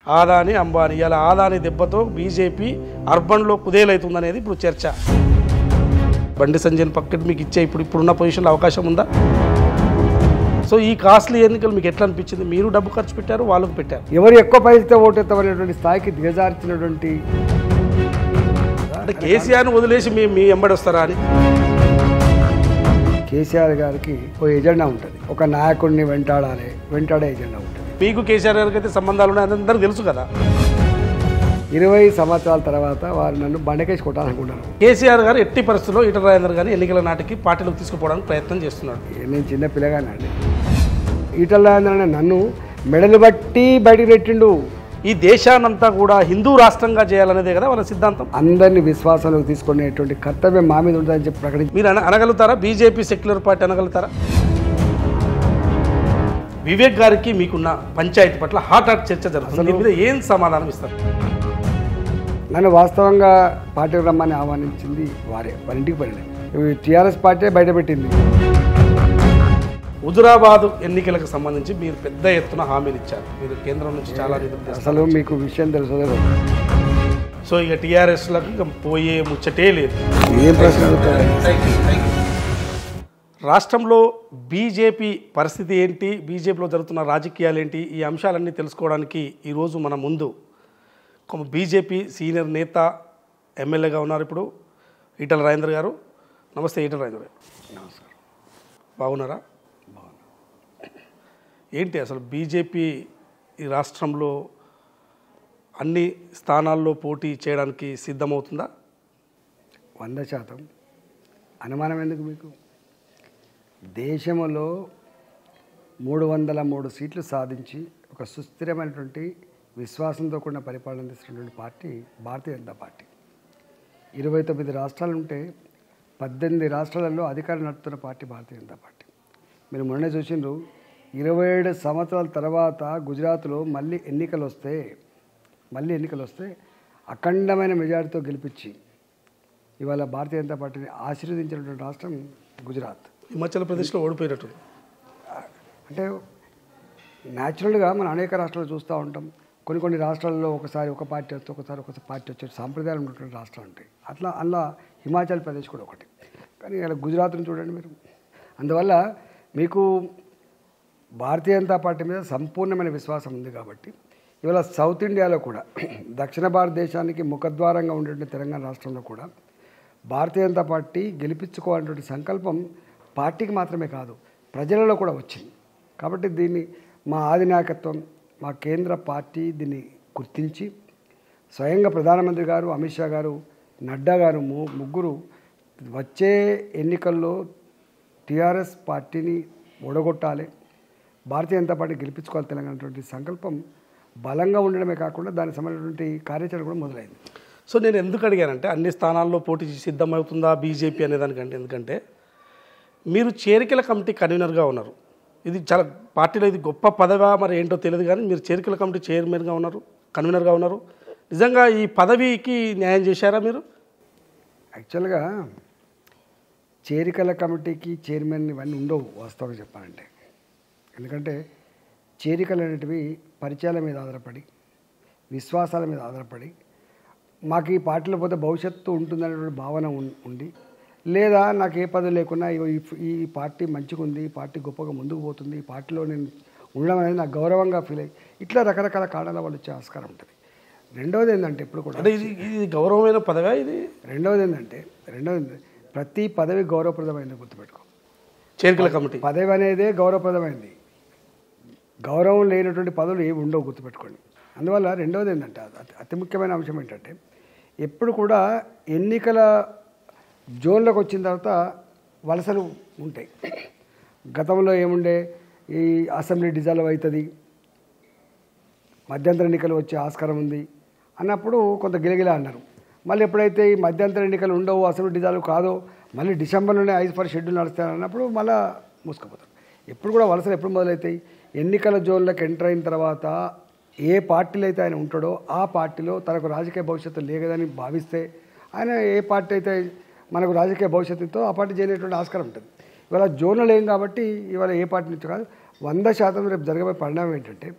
ఆదాని అంబానీ ఇలా ఆదాని దెబ్బతో బీజేపీ అర్బన్లో కుదేలవుతుందనేది ఇప్పుడు చర్చ బండి సంజయ్ పక్కన మీకు ఇచ్చే ఇప్పుడు ఇప్పుడున్న పొజిషన్లో అవకాశం ఉందా సో ఈ కాస్ట్లీ ఎన్నికలు మీకు ఎట్లా అనిపించింది మీరు డబ్బు ఖర్చు పెట్టారు వాళ్ళకు పెట్టారు ఎవరు ఎక్కువ పైసలతో ఓటెత్తమనేటువంటి స్థాయికి దిగజార్చినటువంటి అంటే కేసీఆర్ని వదిలేసి మీ మీ ఎంబడి వస్తారా అని కేసీఆర్ గారికి ఒక ఎజెండా ఉంటుంది ఒక నాయకుడిని వెంటాడాలి వెంటాడే ఎజెండా ఉంటుంది మీకు కేసీఆర్ గారికి అయితే సంబంధాలు ఉన్నాయి అందరికీ తెలుసు కదా ఇరవై సంవత్సరాల తర్వాత వారు నన్ను బండకేసి కొట్టాలనుకుంటాను కేసీఆర్ గారు ఎట్టి పరిస్థితుల్లో ఈటల రాజేందర్ గారిని ఎన్నికల నాటికి పార్టీలోకి తీసుకుపోవడానికి ప్రయత్నం చేస్తున్నాడు నేను చిన్న పిల్లగానే అండి ఈటల రాజేంద్ర అనే నన్ను మెడలు బట్టి బయటికి పెట్టిండు ఈ దేశానంతా కూడా హిందూ రాష్ట్రంగా చేయాలనేదే కదా వాళ్ళ సిద్ధాంతం అందరినీ విశ్వాసంలోకి తీసుకునేటువంటి కర్తవ్యం మా మీద ఉంటుందని చెప్పి ప్రకటించి మీరు అన అనగలుగుతారా బీజేపీ సెక్యులర్ పార్టీ అనగలుగుతారా వివేక్ గారికి మీకున్న పంచాయతీ పట్ల హాట్ హాట్ చర్చ జరుగుతుంది దీని మీద ఏం సమాధానం ఇస్తారు నన్ను వాస్తవంగా పార్టీకి రమ్మని ఆహ్వానించింది వారే వారి ఇంటికి పడినాయి టీఆర్ఎస్ పార్టీ బయటపెట్టింది హుజురాబాద్ ఎన్నికలకు సంబంధించి మీరు పెద్ద ఎత్తున హామీలు ఇచ్చారు మీరు కేంద్రం నుంచి చాలా నిధులు తెస్తారు అసలు మీకు విషయం తెలుసు సో ఇక టీఆర్ఎస్లకు ఇక పోయే ముచ్చటే లేదు ఏం ప్రశ్న అడుగుతారు రాష్ట్రంలో బీజేపీ పరిస్థితి ఏంటి బీజేపీలో జరుగుతున్న రాజకీయాలు ఏంటి ఈ అంశాలన్నీ తెలుసుకోవడానికి ఈరోజు మన ముందు ఒక బీజేపీ సీనియర్ నేత ఎమ్మెల్యేగా ఉన్నారు ఇప్పుడు ఈటల రాజేంద్ర గారు నమస్తే ఈటల రాజేంద్ర గారు నమస్కారం బాగున్నారా ఏంటి అసలు బీజేపీ ఈ రాష్ట్రంలో అన్ని స్థానాల్లో పోటీ చేయడానికి సిద్ధమవుతుందా వంద శాతం అనుమానం ఎందుకు మీకు దేశంలో మూడు వందల మూడు సీట్లు సాధించి ఒక సుస్థిరమైనటువంటి విశ్వాసంతో కూడిన పరిపాలన అందిస్తున్నటువంటి పార్టీ భారతీయ జనతా పార్టీ ఇరవై తొమ్మిది రాష్ట్రాలు ఉంటే పద్దెనిమిది రాష్ట్రాలలో అధికారం నడుపుతున్న పార్టీ భారతీయ జనతా పార్టీ మీరు మొన్నే చూసిండ్రు ఇరవై ఏడు సంవత్సరాల తర్వాత గుజరాత్లో మళ్ళీ ఎన్నికలు వస్తే మళ్ళీ ఎన్నికలు వస్తే అఖండమైన మెజారిటీతో గెలిపించి ఇవాళ భారతీయ జనతా పార్టీని ఆశీర్వదించినటువంటి రాష్ట్రం గుజరాత్ హిమాచల్ ప్రదేశ్లో ఓడిపోయినట్టు అంటే న్యాచురల్గా మనం అనేక రాష్ట్రాలు చూస్తూ ఉంటాం కొన్ని కొన్ని రాష్ట్రాల్లో ఒకసారి ఒక పార్టీ వస్తే ఒకసారి ఒక పార్టీ వచ్చే సాంప్రదాయాలు ఉన్నటువంటి రాష్ట్రాలు ఉంటాయి అట్లా అలా హిమాచల్ ప్రదేశ్ కూడా ఒకటి కానీ ఇలా గుజరాత్ని చూడండి మీరు అందువల్ల మీకు భారతీయ జనతా పార్టీ మీద సంపూర్ణమైన విశ్వాసం ఉంది కాబట్టి ఇవాళ సౌత్ ఇండియాలో కూడా దక్షిణ భారతదేశానికి ముఖద్వారంగా ఉండేటువంటి తెలంగాణ రాష్ట్రంలో కూడా భారతీయ జనతా పార్టీ గెలిపించుకోవాలనేటువంటి సంకల్పం పార్టీకి మాత్రమే కాదు ప్రజలలో కూడా వచ్చింది కాబట్టి దీన్ని మా ఆది నాయకత్వం మా కేంద్ర పార్టీ దీన్ని గుర్తించి స్వయంగా ప్రధానమంత్రి గారు అమిత్ షా గారు నడ్డా గారు ము- ముగ్గురు వచ్చే ఎన్నికల్లో టీఆర్ఎస్ పార్టీని ఓడగొట్టాలి భారతీయ జనతా పార్టీ గెలిపించుకోవాలి తెలంగాణ అటువంటి సంకల్పం బలంగా ఉండడమే కాకుండా దానికి సంబంధించినటువంటి కార్యాచరణ కూడా మొదలైంది సో నేను ఎందుకు అడిగానంటే అన్ని స్థానాల్లో పోటీ సిద్ధమవుతుందా బీజేపీ అనే దానికంటే ఎందుకంటే మీరు చేరికల కమిటీ కన్వీనర్గా ఉన్నారు ఇది చాలా పార్టీలో ఇది గొప్ప పదవా మరి ఏంటో తెలియదు కానీ మీరు చేరికల కమిటీ చైర్మన్గా ఉన్నారు కన్వీనర్గా ఉన్నారు నిజంగా ఈ పదవికి న్యాయం చేశారా మీరు యాక్చువల్గా చేరికల కమిటీకి చైర్మన్ ఇవన్నీ ఉండవు వాస్తవంగా చెప్పాలంటే ఎందుకంటే చేరికలు అనేటివి పరిచయాల మీద ఆధారపడి విశ్వాసాల మీద ఆధారపడి మాకు ఈ పార్టీలో పోతే భవిష్యత్తు ఉంటుందనేటువంటి భావన ఉం- ఉండి లేదా నాకు ఏ పదవి లేకున్నా ఇగో ఈ ఈ పార్టీ మంచిగా ఉంది ఈ పార్టీ గొప్పగా ముందుకు పోతుంది ఈ పార్టీలో నేను ఉండడం అనేది నాకు గౌరవంగా ఫీల్ అయ్యి ఇట్లా రకరకాల కారణాల వాళ్ళు వచ్చే ఆస్కారం ఉంటుంది రెండవది ఏంటంటే ఇప్పుడు కూడా అంటే ఇది ఇది గౌరవమైన పదవా ఇది రెండవది ఏంటంటే రెండవది ఏంటంటే ప్రతి పదవి గౌరవప్రదమైంది గుర్తుపెట్టుకో చేరికల కమిటీ పదవి అనేదే గౌరవప్రదమైంది గౌరవం లేనటువంటి పదవులు ఏవి ఉండవు గుర్తుపెట్టుకోండి అందువల్ల రెండవది ఏంటంటే అతి అతి ముఖ్యమైన అంశం ఏంటంటే ఎప్పుడు కూడా ఎన్నికల జోన్లోకి వచ్చిన తర్వాత వలసలు ఉంటాయి గతంలో ఏముండే ఈ అసెంబ్లీ డిజాల్వ్ అవుతుంది మధ్యంతర ఎన్నికలు వచ్చే ఆస్కారం ఉంది అన్నప్పుడు కొంత గిలగిలా అన్నారు మళ్ళీ ఎప్పుడైతే ఈ మధ్యంతర ఎన్నికలు ఉండవు అసెంబ్లీ డిజాల్వ్ కాదో మళ్ళీ డిసెంబర్లోనే ఐదు ఫర్ షెడ్యూల్ నడుస్తాయి అన్నప్పుడు మళ్ళీ మూసుకుపోతారు ఎప్పుడు కూడా వలసలు ఎప్పుడు మొదలవుతాయి ఎన్నికల జోన్లకు ఎంటర్ అయిన తర్వాత ఏ పార్టీలో అయితే ఆయన ఉంటాడో ఆ పార్టీలో తనకు రాజకీయ భవిష్యత్తు లేదని భావిస్తే ఆయన ఏ పార్టీ అయితే మనకు రాజకీయ భవిష్యత్తుతో ఆ పార్టీ చేయలేటువంటి ఆస్కారం ఉంటుంది ఇవాళ జోన్లు ఏం కాబట్టి ఇవాళ ఏ పార్టీ నుంచి కాదు వంద శాతం రేపు జరగబోయే పరిణామం ఏంటంటే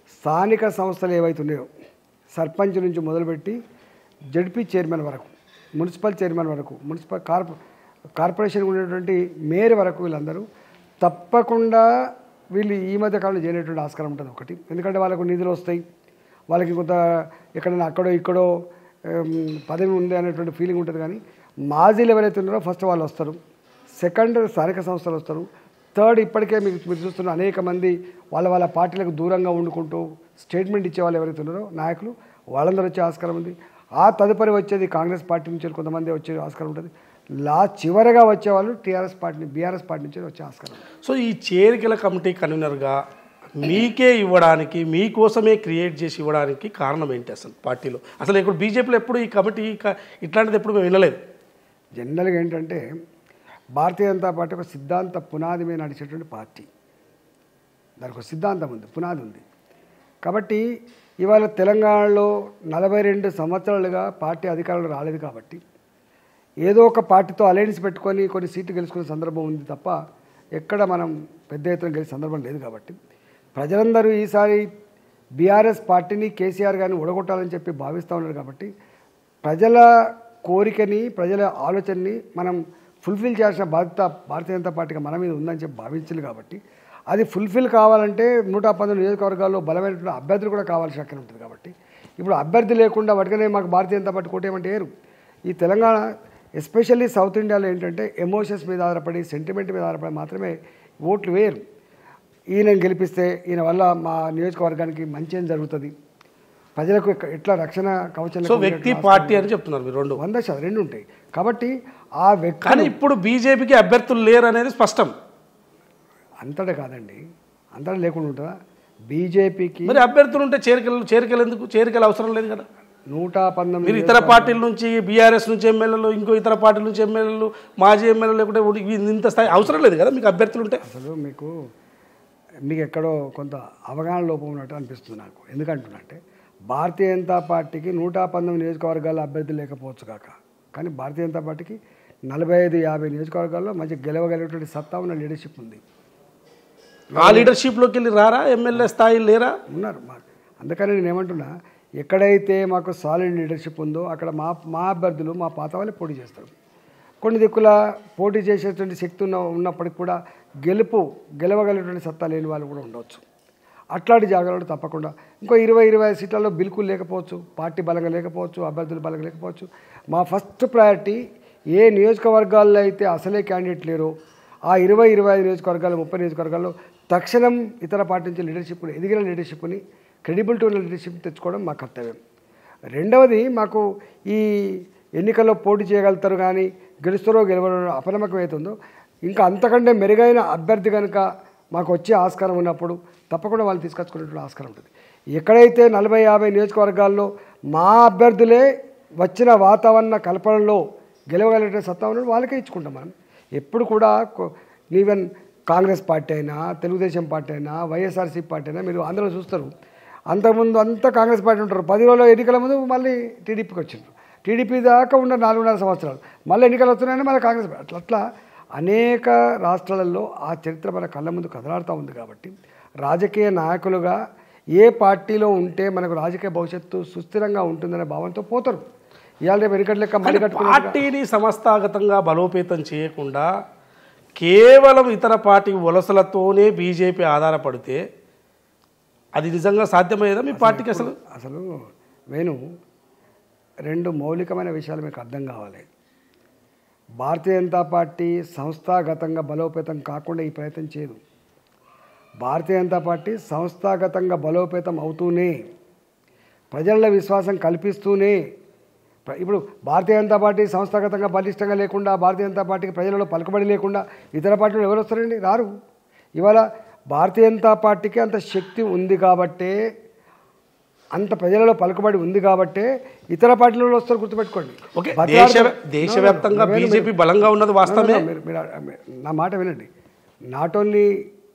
స్థానిక సంస్థలు ఏవైతే ఉన్నాయో సర్పంచ్ నుంచి మొదలుపెట్టి జడ్పీ చైర్మన్ వరకు మున్సిపల్ చైర్మన్ వరకు మున్సిపల్ కార్పొ కార్పొరేషన్ ఉండేటువంటి మేయర్ వరకు వీళ్ళందరూ తప్పకుండా వీళ్ళు ఈ మధ్య కాలంలో చేయనటువంటి ఆస్కారం ఉంటుంది ఒకటి ఎందుకంటే వాళ్ళకు నిధులు వస్తాయి వాళ్ళకి కొంత ఎక్కడైనా అక్కడో ఇక్కడో ఏం, పదవి ఉంది అనేటువంటి ఫీలింగ్ ఉంటుంది కానీ మాజీలు ఎవరైతే ఉన్నారో ఫస్ట్ వాళ్ళు వస్తారు సెకండ్ స్థానిక సంస్థలు వస్తారు థర్డ్ ఇప్పటికే మీకు మీరు చూస్తున్న అనేక మంది వాళ్ళ వాళ్ళ పార్టీలకు దూరంగా వండుకుంటూ స్టేట్మెంట్ ఇచ్చే వాళ్ళు ఎవరైతే ఉన్నారో నాయకులు వాళ్ళందరూ వచ్చే ఆస్కారం ఉంది ఆ తదుపరి వచ్చేది కాంగ్రెస్ పార్టీ నుంచి కొంతమంది వచ్చే ఆస్కారం ఉంటుంది లా చివరగా వచ్చేవాళ్ళు టీఆర్ఎస్ పార్టీ బీఆర్ఎస్ పార్టీ నుంచి వచ్చే ఆస్కారం ఉంది. సో ఈ చేరికల కమిటీ కన్వీనర్గా మీకే ఇవ్వడానికి మీకోసమే క్రియేట్ చేసి ఇవ్వడానికి కారణం ఏంటి అసలు పార్టీలో అసలు ఇక్కడ బీజేపీలో ఎప్పుడు ఈ కమిటీ క- ఇట్లాంటిది ఎప్పుడు మేము వినలేదు జనరల్గా ఏంటంటే భారతీయ జనతా పార్టీ ఒక సిద్ధాంత పునాది మీద నడిచేటువంటి పార్టీ దానికి ఒక సిద్ధాంతం ఉంది పునాది ఉంది కాబట్టి ఇవాళ తెలంగాణలో నలభై రెండు సంవత్సరాలుగా పార్టీ అధికారంలో రాలేదు కాబట్టి ఏదో ఒక పార్టీతో అలయన్స్ పెట్టుకొని కొన్ని సీట్లు గెలుచుకునే సందర్భం ఉంది తప్ప ఎక్కడ మనం పెద్ద ఎత్తున గెలిచే సందర్భం లేదు కాబట్టి ప్రజలందరూ ఈసారి బీఆర్ఎస్ పార్టీని కేసీఆర్ గారిని ఒడగొట్టాలని చెప్పి భావిస్తూ ఉన్నారు కాబట్టి ప్రజల కోరికని ప్రజల ఆలోచనని మనం ఫుల్ఫిల్ చేయాల్సిన బాధ్యత భారతీయ జనతా పార్టీగా మన మీద ఉందని చెప్పి భావించింది కాబట్టి అది ఫుల్ఫిల్ కావాలంటే నూట పంతొమ్మిది నియోజకవర్గాల్లో బలమైనటువంటి అభ్యర్థులు కూడా కావాల్సిన అక్కడ ఉంటుంది కాబట్టి ఇప్పుడు అభ్యర్థి లేకుండా వాటికనే మాకు భారతీయ జనతా పార్టీ కోటేయమంటే ఏరు ఈ తెలంగాణ ఎస్పెషల్లీ సౌత్ ఇండియాలో ఏంటంటే ఎమోషన్స్ మీద ఆధారపడి సెంటిమెంట్ మీద ఆధారపడి మాత్రమే ఓట్లు వేయరు ఈయన గెలిపిస్తే ఈయన వల్ల మా నియోజకవర్గానికి మంచి ఏం జరుగుతుంది ప్రజలకు ఎక్క- ఎట్లా రక్షణ కవచం సో వ్యక్తి పార్టీ అని చెప్తున్నారు మీరు రెండు వంద శాతం రెండు ఉంటాయి కాబట్టి ఆ వ్యక్తి కానీ ఇప్పుడు బీజేపీకి అభ్యర్థులు లేరు అనేది స్పష్టం అంతటా కాదండి అంతటా లేకుండా ఉంటుందా బీజేపీకి మరి అభ్యర్థులు ఉంటే చేరికలు చేరికలు ఎందుకు చేరికలు అవసరం లేదు కదా నూట మీరు పంతొమ్మిది ఇతర పార్టీల నుంచి బీఆర్ఎస్ నుంచి ఎమ్మెల్యేలు ఇంకో ఇతర పార్టీల నుంచి ఎమ్మెల్యేలు మాజీ ఎమ్మెల్యేలు లేకుంటే ఉడి- ఇంత స్థాయి అవసరం లేదు కదా మీకు అభ్యర్థులు ఉంటే అసలు మీకు మీకు ఎక్కడో కొంత అవగాహన లోపం ఉన్నట్టు అనిపిస్తుంది నాకు ఎందుకంటున్నా అంటే భారతీయ జనతా పార్టీకి నూట పంతొమ్మిది నియోజకవర్గాల అభ్యర్థులు లేకపోవచ్చు కాక కానీ భారతీయ జనతా పార్టీకి నలభై ఐదు యాభై నియోజకవర్గాల్లో మంచి గెలవగలిగేటువంటి సత్తా ఉన్న లీడర్షిప్ ఉంది ఆ లీడర్షిప్లోకి వెళ్ళి రారా ఎమ్మెల్యే స్థాయి లేరా ఉన్నారు మా అందుకని నేను ఏమంటున్నా ఎక్కడైతే మాకు సాలిడ్ లీడర్షిప్ ఉందో అక్కడ మా మా అభ్యర్థులు మా పాత వాళ్ళే పోటీ చేస్తారు కొన్ని దిక్కుల పోటీ చేసేటువంటి శక్తి ఉన్న ఉన్నప్పటికి కూడా గెలుపు గెలవగలిగినటువంటి సత్తా లేని వాళ్ళు కూడా ఉండవచ్చు అట్లాంటి జాగాలలో తప్పకుండా ఇంకో ఇరవై ఇరవై ఐదు సీట్లలో బిల్కుల్ లేకపోవచ్చు పార్టీ బలంగా లేకపోవచ్చు అభ్యర్థులు బలంగా లేకపోవచ్చు మా ఫస్ట్ ప్రయారిటీ ఏ నియోజకవర్గాల్లో అయితే అసలే క్యాండిడేట్ లేరో ఆ ఇరవై ఇరవై ఐదు నియోజకవర్గాలు ముప్పై నియోజకవర్గాల్లో తక్షణం ఇతర పార్టీ నుంచి లీడర్షిప్ని ఎదిగిన లీడర్షిప్ని క్రెడిబిలిటీ ఉన్న లీడర్షిప్ తెచ్చుకోవడం మా కర్తవ్యం రెండవది మాకు ఈ ఎన్నికల్లో పోటీ చేయగలుగుతారు కానీ గెలుస్తారో గెలవరో అపనమ్మకం అవుతుందో ఇంకా అంతకంటే మెరుగైన అభ్యర్థి కనుక మాకు వచ్చే ఆస్కారం ఉన్నప్పుడు తప్పకుండా వాళ్ళు తీసుకొచ్చుకునేటువంటి ఆస్కారం ఉంటుంది ఎక్కడైతే నలభై యాభై నియోజకవర్గాల్లో మా అభ్యర్థులే వచ్చిన వాతావరణ కల్పనలో గెలవగలిగే సత్తా ఉన్న వాళ్ళకే ఇచ్చుకుంటాం మనం ఎప్పుడు కూడా ఈవెన్ కాంగ్రెస్ పార్టీ అయినా తెలుగుదేశం పార్టీ అయినా వైఎస్ఆర్సీ పార్టీ అయినా మీరు ఆంధ్రలో చూస్తారు అంతకుముందు అంతా కాంగ్రెస్ పార్టీ ఉంటారు పది రోజుల ఎన్నికల ముందు మళ్ళీ టీడీపీకి వచ్చిండ్రు టీడీపీ దాకా ఉన్న నాలుగున్నర సంవత్సరాలు మళ్ళీ ఎన్నికలు వస్తున్నాయని మళ్ళీ కాంగ్రెస్ పార్టీ. అట్లా అట్లా అనేక రాష్ట్రాలలో ఆ చరిత్ర మన కళ్ళ ముందు కదలాడుతూ ఉంది కాబట్టి రాజకీయ నాయకులుగా ఏ పార్టీలో ఉంటే మనకు రాజకీయ భవిష్యత్తు సుస్థిరంగా ఉంటుందనే భావంతో పోతారు ఇవాళ రేపు వెనుకటి లెక్క మళ్ళీ కట్టుకుని పార్టీని సంస్థాగతంగా బలోపేతం చేయకుండా కేవలం ఇతర పార్టీ వలసలతోనే బీజేపీ ఆధారపడితే అది నిజంగా సాధ్యమయ్యేదా మీ పార్టీకి అసలు అసలు వేణు రెండు మౌలికమైన విషయాలు మీకు అర్థం కావాలి భారతీయ జనతా పార్టీ సంస్థాగతంగా బలోపేతం కాకుండా ఈ ప్రయత్నం చేయదు భారతీయ జనతా పార్టీ సంస్థాగతంగా బలోపేతం అవుతూనే ప్రజల విశ్వాసం కల్పిస్తూనే ప్ర- ఇప్పుడు భారతీయ జనతా పార్టీ సంస్థాగతంగా బలిష్టంగా లేకుండా భారతీయ జనతా పార్టీకి ప్రజలలో పలుకుబడి లేకుండా ఇతర పార్టీలు ఎవరు వస్తారండి రారు ఇవాళ భారతీయ జనతా పార్టీకి అంత శక్తి ఉంది కాబట్టే అంత ప్రజలలో పలుకుబడి ఉంది కాబట్టే ఇతర పార్టీలలో వస్తారు గుర్తుపెట్టుకోండి ఓకే భద్రాద్రి- దేశ దేశవ్యాప్తంగా No, no, no, బీజేపీ బలంగా ఉన్నది వాస్తవమే No, no, no, మీరు- మీరు- మీరు- నా మాట వినండి నాట్ ఓన్లీ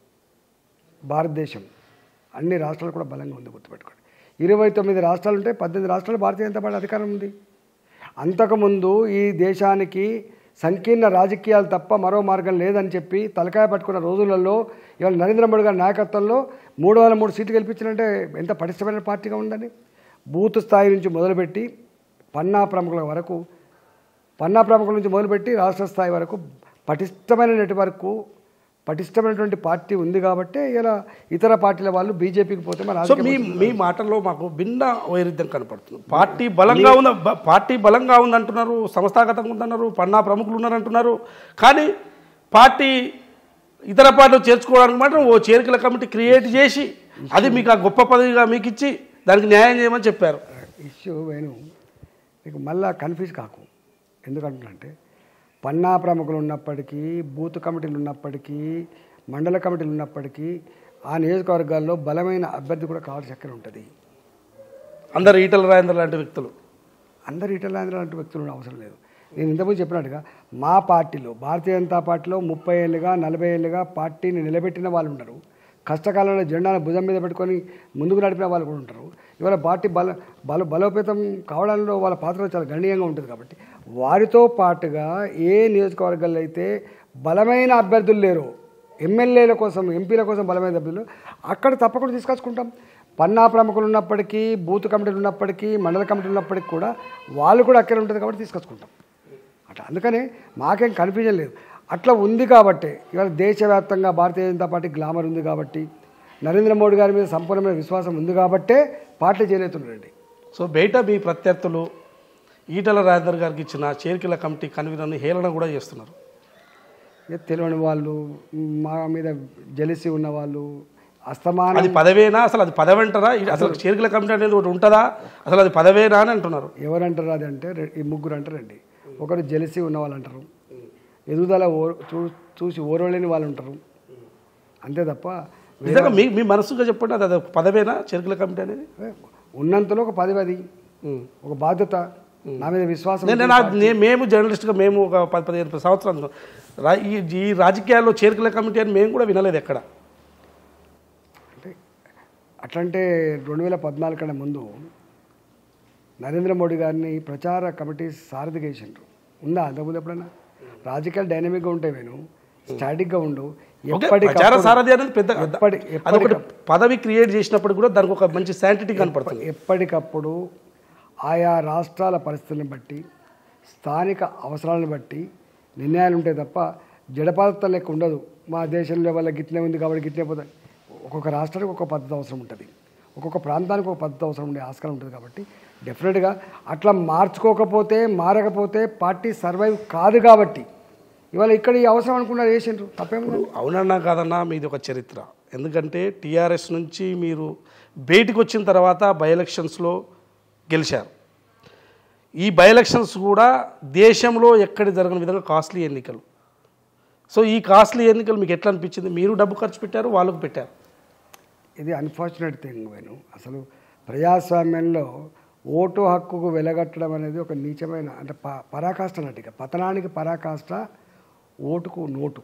భారతదేశం అన్ని రాష్ట్రాలు కూడా బలంగా ఉంది గుర్తుపెట్టుకోండి ఇరవై తొమ్మిది రాష్ట్రాలు ఉంటే పద్దెనిమిది రాష్ట్రాలు భారతీయ జనతా పార్టీ అధికారం ఉంది అంతకుముందు ఈ దేశానికి సంకీర్ణ రాజకీయాలు తప్ప మరో మార్గం లేదని చెప్పి తలకాయ పట్టుకున్న రోజులలో ఇవాళ నరేంద్ర మోడీ గారి నాయకత్వంలో మూడు వందల మూడు సీట్లు గెలిపించారంటే ఎంత పటిష్టమైన పార్టీగా ఉందని బూత్ స్థాయి నుంచి మొదలుపెట్టి పన్నా ప్రముఖుల వరకు పన్నా ప్రముఖుల నుంచి మొదలుపెట్టి రాష్ట్ర స్థాయి వరకు పటిష్టమైన నెట్వర్క్ పటిష్టమైనటువంటి పార్టీ ఉంది కాబట్టి ఇలా ఇతర పార్టీల వాళ్ళు బీజేపీకి పోతే మన సో మీ మీ మాటల్లో మాకు భిన్న వైరుధ్యం కనపడుతుంది పార్టీ బలంగా ఉంది బ- పార్టీ బలంగా ఉందంటున్నారు సంస్థాగతంగా ఉందన్నారు పన్నా ప్రముఖులు ఉన్నారంటున్నారు కానీ పార్టీ ఇతర పార్టీలు చేర్చుకోవడానికి మాత్రం ఓ చేరికల కమిటీ క్రియేట్ చేసి అది మీకు ఆ గొప్ప పదవిగా మీకు ఇచ్చి దానికి న్యాయం చేయమని చెప్పారు ఇష్యూ వేణు నీకు మళ్ళా కన్ఫ్యూజ్ కాకు ఎందుకంటున్నంటే పన్నా ప్రముఖులు ఉన్నప్పటికీ బూత్ కమిటీలు ఉన్నప్పటికీ మండల కమిటీలు ఉన్నప్పటికీ ఆ నియోజకవర్గాల్లో బలమైన అభ్యర్థి కూడా కావాల్సి ఎక్కడ ఉంటుంది అందరు ఈటల రాజేంద్ర లాంటి వ్యక్తులు అందరు ఇటలాంధ్ర లాంటి వ్యక్తులు ఉన్న అవసరం లేదు నేను ఇంతకుముందు చెప్పినట్టుగా మా పార్టీలో భారతీయ జనతా పార్టీలో ముప్పై ఏళ్ళుగా నలభై ఏళ్ళుగా పార్టీని నిలబెట్టిన వాళ్ళు ఉన్నారు కష్టకాలంలో జెండాను భుజం మీద పెట్టుకొని ముందుకు నడిపిన వాళ్ళు కూడా ఉంటారు ఇవాళ పార్టీ బల బల బలోపేతం కావడంలో వాళ్ళ పాత్ర చాలా గణనీయంగా ఉంటుంది కాబట్టి వారితో పాటుగా ఏ నియోజకవర్గాల్లో అయితే బలమైన అభ్యర్థులు లేరు ఎమ్మెల్యేల కోసం ఎంపీల కోసం బలమైన అభ్యర్థులు అక్కడ తప్పకుండా తీసుకొచ్చుకుంటాం పన్నా ప్రముఖులు ఉన్నప్పటికీ బూత్ కమిటీలు ఉన్నప్పటికీ మండల కమిటీలు ఉన్నప్పటికీ కూడా వాళ్ళు కూడా అక్కడే ఉంటుంది కాబట్టి తీసుకొచ్చుకుంటాం అట్లా అందుకనే మాకేం కన్ఫ్యూజన్ లేదు అట్లా ఉంది కాబట్టి ఇవాళ దేశవ్యాప్తంగా భారతీయ జనతా పార్టీ గ్లామర్ ఉంది కాబట్టి నరేంద్ర మోడీ గారి మీద సంపూర్ణమైన విశ్వాసం ఉంది కాబట్టే పార్టీ చేనేతున్నారండి సో బయట మీ ప్రత్యర్థులు ఈటల రాజేందర్ గారికి ఇచ్చిన చేరికల కమిటీ కన్వీనర్ని హేళన కూడా చేస్తున్నారు ఇక తెలియని వాళ్ళు మా మీద జలిసి ఉన్న వాళ్ళు అస్తమానం అది పదవేనా అసలు అది పదవంటారా ఇది అసలు చేరికల కమిటీ అనేది ఒకటి ఉంటుందా అసలు అది పదవేనా అని అంటున్నారు ఎవరంటారు అది అంటే రె- ఈ ముగ్గురు అంటారండి ఒకరు జలిసి ఉన్న వాళ్ళు అంటారు ఎదుగుదల ఓ చూ చూసి ఓరలేని వాళ్ళు ఉంటారు అంతే తప్ప నిజంగా మీ మీ మనసుగా చెప్పండి అది అది పదవేనా చేరికల కమిటీ అనేది ఉన్నంతలో ఒక పది పది ఉం. ఒక బాధ్యత నా మీద విశ్వాసం నేను నా- నే- మేము జర్నలిస్ట్గా మేము ఒక పది పదిహేను సంవత్సరాలు రా- ఈ ఈ రాజకీయాల్లో చేరికల కమిటీ అని మేము కూడా వినలేదు ఎక్కడ అంటే అట్లంటే రెండు వేల పద్నాలుగు కన్నా ముందు నరేంద్ర మోడీ గారిని ప్రచార కమిటీ సారథిగా వేసిండ్రు ఉందా అంతకుముందు ఎప్పుడైనా రాజకీయాలు డైనమిక్గా ఉంటాయి నేను స్టాటిక్గా ఉండు ఓకే, ఎప్పటికప్పుడు- ప్రచార సారథి అనేది పెద్ద ఎప్పటి- అది ఒకటి పదవి క్రియేట్ చేసినప్పుడు కూడా దానికి ఒక మంచి శాంటిటీ కనపడుతుంది ఎప్పటికప్పుడు ఆయా రాష్ట్రాల పరిస్థితులను బట్టి స్థానిక అవసరాలను బట్టి నిర్ణయాలు ఉంటాయి తప్ప జడపాత లెక్క ఉండదు మా దేశంలో వల్ల గిట్లే ఉంది కాబట్టి గిట్లే పోతుంది ఒక్కొక్క రాష్ట్రానికి ఒక్కొక్క పద్ధతి అవసరం ఉంటుంది ఒక్కొక్క ప్రాంతానికి ఒక పద్ధతి అవసరం ఉండే ఆస్కారం ఉంటుంది కాబట్టి డెఫినెట్గా అట్లా మార్చుకోకపోతే మారకపోతే పార్టీ సర్వైవ్ కాదు కాబట్టి ఇవాళ ఇక్కడ ఈ అవసరం అనుకున్నారు వేసిండ్రు తప్పేముంది అవునన్నా కాదన్నా మీది ఒక చరిత్ర ఎందుకంటే టీఆర్ఎస్ నుంచి మీరు బయటికి వచ్చిన తర్వాత బై ఎలక్షన్స్లో గెలిచారు ఈ బై ఎలక్షన్స్ కూడా దేశంలో ఎక్కడ జరగని విధంగా కాస్ట్లీ ఎన్నికలు సో ఈ కాస్ట్లీ ఎన్నికలు మీకు ఎట్లా అనిపించింది మీరు డబ్బు ఖర్చు పెట్టారు వాళ్ళకు పెట్టారు ఇది అన్ఫార్చునేట్ థింగ్ వేను అసలు ప్రజాస్వామ్యంలో ఓటు హక్కుకు వెలగట్టడం అనేది ఒక నీచమైన అంటే ప పరాకాష్ట అన్నట్టుగా పతనానికి పరాకాష్ట ఓటుకు నోటు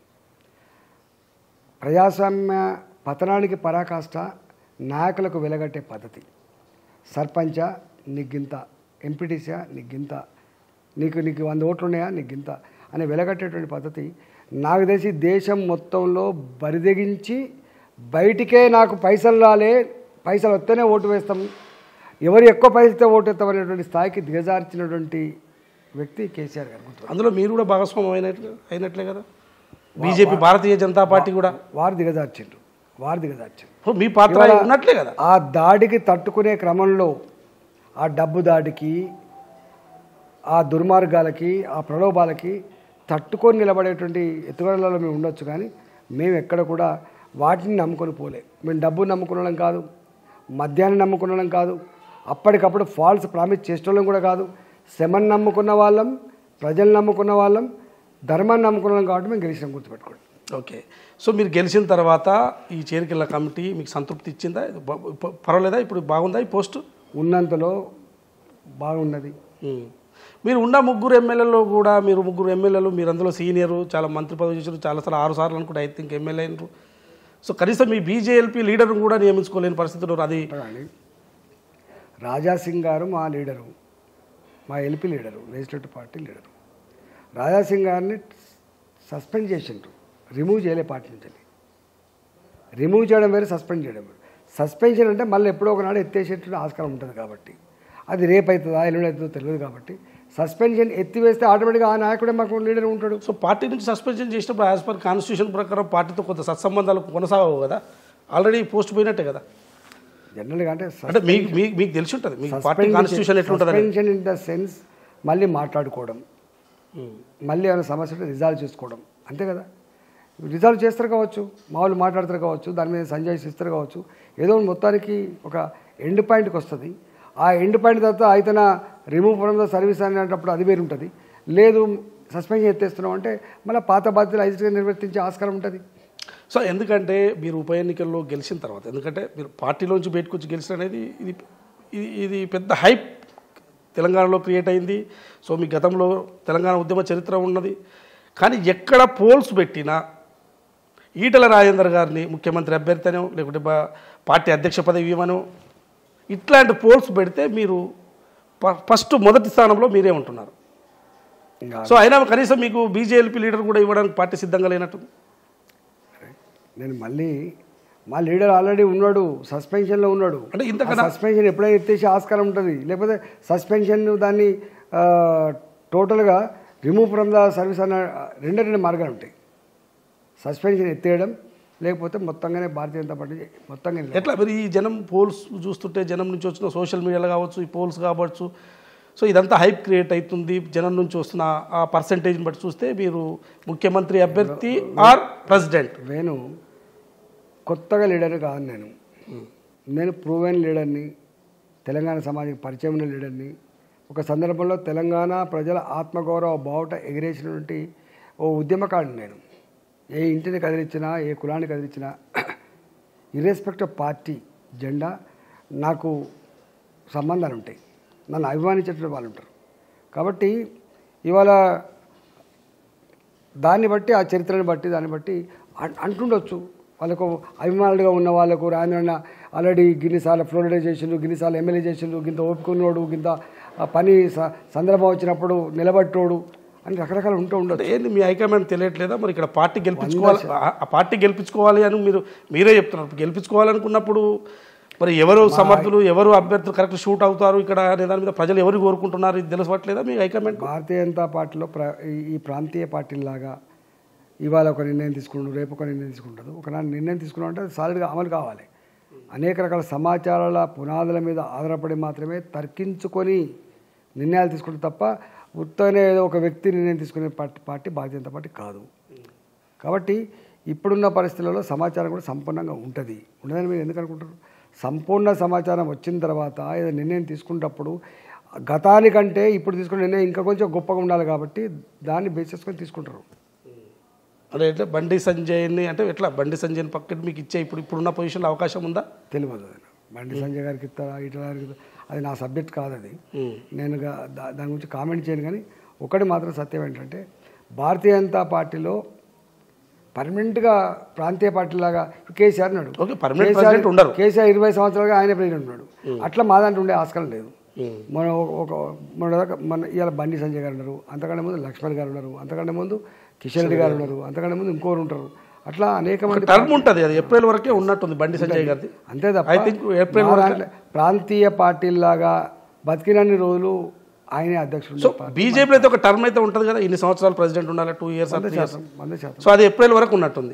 ప్రజాస్వామ్య పతనానికి పరాకాష్ట నాయకులకు వెలగట్టే పద్ధతి సర్పంచ నీకు ఎంపీటీసా నీకు నీకు నీకు వంద ఓట్లు ఉన్నాయా నీకు గింత అని వెలగట్టేటువంటి పద్ధతి నాకు తెలిసి దేశం మొత్తంలో బరిదెగించి బయటికే నాకు పైసలు రాలే పైసలు వస్తేనే ఓటు వేస్తాం ఎవరు ఎక్కువ పైసలతో ఓటు వేస్తాం అనేటువంటి స్థాయికి దిగజార్చినటువంటి వ్యక్తి కేసీఆర్ గారు గుర్తు అందులో మీరు కూడా భాగస్వామ్యం అయినట్లు అయినట్లే కదా బీజేపీ భారతీయ జనతా పార్టీ కూడా వారు దిగజార్చిండ్రు వారు దిగజార్చిండ్రు ఓ, మీ పాత్ర ఉన్నట్లే కదా ఆ దాడికి తట్టుకునే క్రమంలో ఆ డబ్బు దాడికి ఆ దుర్మార్గాలకి ఆ ప్రలోభాలకి తట్టుకొని నిలబడేటువంటి ఎత్తుగడలలో మేము ఉండొచ్చు కానీ మేము ఎక్కడ కూడా వాటిని నమ్ముకొని పోలే మేము డబ్బు నమ్ముకునడం కాదు మద్యాన్ని నమ్ముకునడం కాదు అప్పటికప్పుడు ఫాల్స్ ప్రామిస్ చేసేటోళ్ళం కూడా కాదు శమన్ నమ్ముకున్న వాళ్ళం ప్రజలు నమ్ముకున్న వాళ్ళం ధర్మాన్ని నమ్ముకున్నాం కాబట్టి మేము గెలిచినాం గుర్తుపెట్టుకోండి ఓకే సో మీరు గెలిచిన తర్వాత ఈ చేరికల కమిటీ మీకు సంతృప్తి ఇచ్చిందా ఇది బ- ప- పర్వాలేదా ఇప్పుడు బాగుందా ఈ పోస్టు ఉన్నంతలో బాగున్నది ఉమ్. మీరు ఉన్న ముగ్గురు ఎమ్మెల్యేలో కూడా మీరు ముగ్గురు ఎమ్మెల్యేలు మీరు అందులో సీనియరు చాలా మంత్రి పదవి చేశారు చాలాసార్లు ఆరు సార్లు అనుకుంటే ఐ థింక్ ఎమ్మెల్యే అయినారు సో కనీసం మీ బీజేఎల్పీ లీడర్ను కూడా నియమించుకోలేని పరిస్థితులు అది కానీ రాజా సింగ్ గారు మా లీడరు మా LP leader legislative party leader Raja Singh గారిని సస్పెండ్ చేసిండ్రు రిమూవ్ చేయలే పార్టీ నుంచి రిమూవ్ చేయడం వేరు సస్పెండ్ చేయడం వేరు సస్పెన్షన్ అంటే మళ్ళీ ఎప్పుడో ఒకనాడు ఎత్తేసేటువంటి ఆస్కారం ఉంటుంది కాబట్టి అది రేపు అవుతుందా ఎల్లుండి అవుతుందో తెలియదు కాబట్టి సస్పెన్షన్ ఎత్తివేస్తే ఆటోమేటిక్గా ఆ నాయకుడే మాకు లీడర్ ఉంటాడు సో పార్టీ నుంచి సస్పెన్షన్ చేసినప్పుడు యాజ్ పర్ కాన్స్టిట్యూషన్ ప్రకారం పార్టీతో కొంత సత్సంబంధాలు కొనసాగవు కదా ఆల్రెడీ పోస్ట్ పోయినట్టే కదా జనరల్గా అంటే అంటే మీకు మీకు మీకు తెలిసి ఉంటుంది మీకు పార్టీ కాన్స్టిట్యూషన్ ఎట్లుంటుంది సస్పెన్షన్ ఇన్ ద సెన్స్ మళ్ళీ మాట్లాడుకోవడం మళ్ళీ ఏమైనా సమస్య ఉంటే రిజాల్వ్ చేసుకోవడం అంతే కదా రిజాల్వ్ చేస్తారు కావచ్చు మామూలు మాట్లాడతారు కావచ్చు దాని మీద సంజయ్ ఇస్తారు కావచ్చు ఏదో మొత్తానికి ఒక ఎండ్ పాయింట్కి వస్తుంది ఆ ఎండ్ పాయింట్ తర్వాత అయితేన రిమూవ్ ఫ్రమ్ ద సర్వీస్ అనేటప్పుడు అది వేరు ఉంటుంది లేదు సస్పెన్షన్ ఎత్తేస్తున్నాం అంటే మళ్ళీ పాత బాధ్యతలు ఐదుగా నిర్వర్తించే ఆస్కారం ఉంటుంది సో ఎందుకంటే మీరు ఉప ఎన్నికల్లో గెలిచిన తర్వాత ఎందుకంటే మీరు పార్టీలోంచి బయటకు వచ్చి గెలిచిన అనేది ఇది ఇది ఇది పెద్ద హైప్ తెలంగాణలో క్రియేట్ అయింది సో మీ గతంలో తెలంగాణ ఉద్యమ చరిత్ర ఉన్నది కానీ ఎక్కడ పోల్స్ పెట్టినా ఈటల రాజేందర్ గారిని ముఖ్యమంత్రి అభ్యర్థినో లేకుంటే బా- పార్టీ అధ్యక్ష పదవి ఇవ్వనో ఇట్లాంటి పోల్స్ పెడితే మీరు ఫ- ఫస్ట్ మొదటి స్థానంలో మీరే ఉంటున్నారు ఇంకా సో అయినా కనీసం మీకు బీజేపీ లీడర్ కూడా ఇవ్వడానికి పార్టీ సిద్ధంగా లేనట్టు నేను మళ్ళీ మా లీడర్ ఆల్రెడీ ఉన్నాడు సస్పెన్షన్లో ఉన్నాడు అంటే ఇంతకన్నా సస్పెన్షన్ ఎప్పుడైనా ఎత్తేసే ఆస్కారం ఉంటుంది లేకపోతే సస్పెన్షన్ దాన్ని ఆ, టోటల్గా రిమూవ్ ఫ్రమ్ ద సర్వీస్ అన్న రెండే రెండు మార్గాలు ఉంటాయి సస్పెన్షన్ ఎత్తేయడం లేకపోతే మొత్తంగానే భారతీయ జనతా పార్టీ మొత్తంగా నిలబడి- ఎట్లా మరి ఈ జనం పోల్స్ చూస్తుంటే జనం నుంచి వచ్చిన సోషల్ మీడియాలో కావచ్చు ఈ పోల్స్ కావచ్చు సో ఇదంతా హైప్ క్రియేట్ అవుతుంది జనం నుంచి వస్తున్న ఆ పర్సంటేజ్ని బట్టి చూస్తే మీరు ముఖ్యమంత్రి అభ్యర్థి ఆర్ ప్రెసిడెంట్ నేను కొత్తగా లీడర్ కాదు నేను నేను ప్రూవెన్ లీడర్ని తెలంగాణ సమాజానికి పరిచయం ఉన్న లీడర్ని ఒక సందర్భంలో తెలంగాణ ప్రజల ఆత్మగౌరవ బావుట ఎగిరేసినటువంటి ఓ ఉద్యమకాడిని నేను ఏ ఇంటిని కదిలించినా ఏ కులాన్ని కదిలించినా ఇర్రెస్పెక్ట్ ఆఫ్ పార్టీ జెండా నాకు సంబంధాలు ఉంటాయి నన్ను అభిమానించేటువంటి వాళ్ళు ఉంటారు కాబట్టి ఇవాళ దాన్ని బట్టి ఆ చరిత్రని బట్టి దాన్ని బట్టి అన్- అంటుండొచ్చు వాళ్ళకు అభిమానులుగా ఉన్న వాళ్ళకు రాయన ఆల్రెడీ గిన్నిసార్లు ఫ్లోరిడా చేసిండు గిన్నిసార్లు ఎమ్మెల్యే చేసిండు గింత ఓపుకున్నోడు గింత ఆ పని స- సందర్భం వచ్చినప్పుడు నిలబట్టోడు అని రకరకాలు ఉంటూ ఉండొచ్చు అంటే ఏంది మీ హైకమాండ్ తెలియట్లేదా మరి ఇక్కడ పార్టీ గెలిపించుకోవాలి ఆ- ఆ పార్టీ గెలిపించుకోవాలి అని మీరు మీరే చెప్తున్నారు గెలిపించుకోవాలనుకున్నప్పుడు మరి ఎవరు సమర్థులు ఎవరు అభ్యర్థులు కరెక్ట్ షూట్ అవుతారు ఇక్కడ అనే దాని మీద ప్రజలు ఎవరు కోరుకుంటున్నారు ఇది తెలుసట్లేదా మీ హైకమాండ్ భారతీయ జనతా పార్టీలో ప్ర ఈ- ఈ ప్రాంతీయ పార్టీలాగా ఇవాళ ఒక నిర్ణయం తీసుకుంటారు రేపు ఒక నిర్ణయం తీసుకుంటారు ఒక నాడు నిర్ణయం తీసుకున్నాం అంటే అది సాలిడ్గా అమలు కావాలి అనేక రకాల సమాచారాల పునాదుల మీద ఆధారపడి మాత్రమే తర్కించుకొని నిర్ణయాలు తీసుకుంటే తప్ప ఉత్తగానే ఏదో ఒక వ్యక్తి నిర్ణయం తీసుకునే party party Bharatiya Janata party కాదు కాబట్టి ఇప్పుడున్న పరిస్థితులలో సమాచారం కూడా సంపూర్ణంగా ఉంటుంది ఉండదని మీరు ఎందుకు అనుకుంటారు సంపూర్ణ సమాచారం వచ్చిన తర్వాత ఏదో నిర్ణయం తీసుకున్నప్పుడు గతానికంటే ఇప్పుడు తీసుకున్న నిర్ణయం ఇంకా కొంచెం గొప్పగా ఉండాలి కాబట్టి దాన్ని బేస్ చేసుకొని తీసుకుంటారు అంటే ఎట్లా బండి సంజయ్ని అంటే ఎట్లా బండి సంజయ్ని పక్కన మీకు ఇచ్చే ఇప్పుడు ఇప్పుడున్న పొజిషన్లో అవకాశం ఉందా తెలియదు అది బండి సంజయ్ గారికి ఇస్తారా ఇట్లా గారికి ఇస్తారా? అది నా సబ్జెక్ట్ కాదు అది నేను గా- దా- దాని గురించి కామెంట్ చేయను కానీ ఒకటి మాత్రం సత్యం ఏంటంటే భారతీయ జనతా పార్టీలో పర్మనెంట్గా ప్రాంతీయ పార్టీలాగా కేసీఆర్ ఉన్నాడు ఓకే పర్మనెంట్ కేసీఆర్ ప్రెసిడెంట్ ఉండరు కేసీఆర్ ఇరవై సంవత్సరాలుగా ఆయన ప్రెసిడెంట్ ఉన్నాడు అట్లా మా దాంట్లో ఉండే ఆస్కారం లేదు మన ఒక- ఒక మన దాకా మన ఇవాళ బండి సంజయ్ గారు ఉన్నారు అంతకంటే ముందు లక్ష్మణ్ గారు ఉన్నారు అంతకంటే ముందు కిషన్ రెడ్డి గారు ఉన్నారు అంతకంటే ముందు ఇంకోరు ఉంటారు అట్లా అనేక మంది టర్మ్ ఉంటుంది అది ఏప్రిల్ వరకే ఉన్నట్టుంది బండి సంజయ్ గారిది అంతే తప్ప I think ఏప్రిల్ మా వరకు- దాంట్లో ప్రాంతీయ పార్టీలాగా బతికినన్ని రోజులు ఆయనే అధ్యక్షుడు సో బీజేపీలో అయితే ఒక టర్మ్ అయితే ఉంటుంది కదా ఇన్ని సంవత్సరాలు ప్రెసిడెంట్ ఉండాలి టూ ఇయర్స్ వంద శాతం వంద శాతం సో అది ఏప్రిల్ వరకు ఉన్నట్టుంది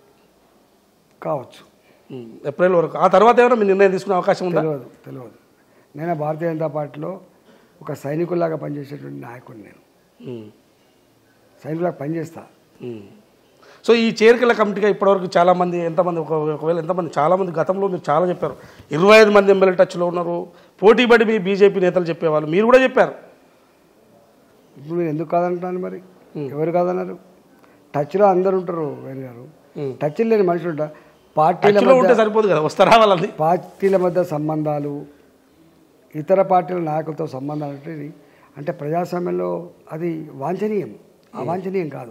కావచ్చు ఉమ్, ఏప్రిల్ వరకు ఆ తర్వాత ఏమైనా మీ నిర్ణయం తీసుకునే అవకాశం ఉందా తెలియదు తెలియదు నేను భారతీయ జనతా పార్టీలో ఒక సైనికుల్లాగా పనిచేసేటువంటి నాయకుడిని నేను ఉమ్, సైనికులాగా పనిచేస్తా ఉమ్. సో ఈ చేరికల కమిటీగా ఇప్పటివరకు చాలా మంది ఎంతమంది ఒక ఒకవేళ ఎంతమంది చాలా మంది గతంలో మీరు చాలా చెప్పారు ఇరవై ఐదు మంది ఎమ్మెల్యే టచ్లో ఉన్నారు పోటీ పడి మీ బీజేపీ నేతలు చెప్పేవాళ్ళు మీరు కూడా చెప్పారు ఇప్పుడు మీరు ఎందుకు కాదంటున్నాను మరి ఎవరు కాదన్నారు టచ్లో అందరు ఉంటారు వేరు గారు ఉమ్. టచ్ లేని మనుషులు ఉంటారు పార్టీల టచ్లో ఉంటే సరిపోదు కదా వస్తారా వాళ్ళని పార్టీల మధ్య సంబంధాలు ఇతర పార్టీల నాయకులతో సంబంధాలు అంటే ఇది- అంటే ప్రజాస్వామ్యంలో అది వాంఛనీయం అవాంఛనీయం కాదు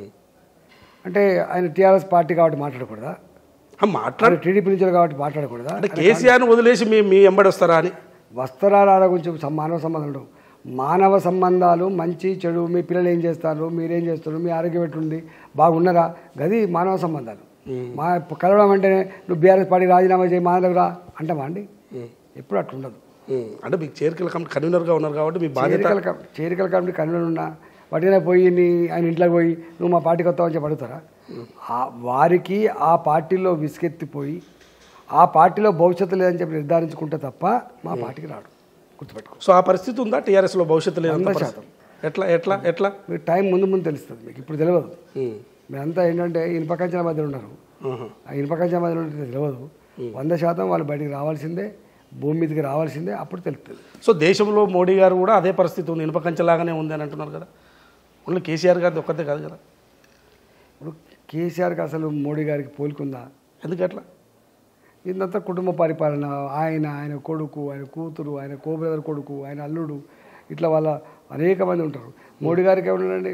అంటే ఆయన టీఆర్ఎస్ పార్టీ కాబట్టి మాట్లాడకూడదా మాట్లాడు ఆయన టీడీపీ నుంచి కాబట్టి మాట్లాడకూడదా అంటే కేసీఆర్ని వదిలేసి మీ మీ ఎంబడి వస్తారా అని వస్త్రాల గురించి సం- మానవ సంబంధాలు ఉండవు మానవ సంబంధాలు మంచి చెడు మీ పిల్లలు ఏం చేస్తారు మీరేం చేస్తారు మీ ఆరోగ్యం ఎట్లుంది బాగున్నారా గది మానవ సంబంధాలు మా కలవడం అంటేనే నువ్వు బీఆర్ఎస్ పార్టీ రాజీనామా చేయి మా దగ్గర రా అంటామా అండి ఎప్పుడు అట్లుండదు ఉమ్, అంటే మీకు చేరికల కమిటీ కన్వీనర్గా ఉన్నారు కాబట్టి మీ బాధ్యత చేరికల కం- చేరికల కమిటీ కన్వీనర్ ఉన్నా వాటినే పోయి నీ ఆయన ఇంట్లోకి పోయి నువ్వు మా పార్టీకి వస్తావని చెప్పి అడుగుతారా ఆ- వారికి ఆ పార్టీలో విసుకెత్తిపోయి ఆ పార్టీలో భవిష్యత్తు లేదని చెప్పి నిర్ధారించుకుంటే తప్ప మా పార్టీకి రాడు గుర్తుపెట్టుకో సో ఆ పరిస్థితి ఉందా టీఆర్ఎస్లో భవిష్యత్తు లేదు వంద శాతం ఎట్లా ఎట్లా ఎట్లా మీకు టైం ముందు ముందు తెలుస్తుంది మీకు ఇప్పుడు తెలియదు ఉమ్, మీరంతా ఏంటంటే ఇనుప కంచెల మధ్య ఉన్నారు ఆహా. ఆ ఇనుప కంచెల మధ్య ఉంటే తెలియదు వంద శాతం వాళ్ళు బయటికి రావాల్సిందే భూమి మీదకి రావాల్సిందే అప్పుడు తెలుస్తుంది సో దేశంలో మోడీ గారు కూడా అదే పరిస్థితి ఉంది ఇనుప కంచెలాగానే ఉంది అని అంటున్నారు కదా ఓన్లీ కేసీఆర్ గారిది ఒక్కతే కాదు కదా ఇప్పుడు కేసీఆర్కి అసలు మోడీ గారికి పోలికుందా ఎందుకు అట్లా ఇదంతా కుటుంబ పరిపాలన ఆయన ఆయన కొడుకు ఆయన కూతురు ఆయన కోబ్రదర్ కొడుకు ఆయన అల్లుడు ఇట్లా వాళ్ళ అనేక మంది ఉంటారు మోడీ గారికి ఏమన్నాడండి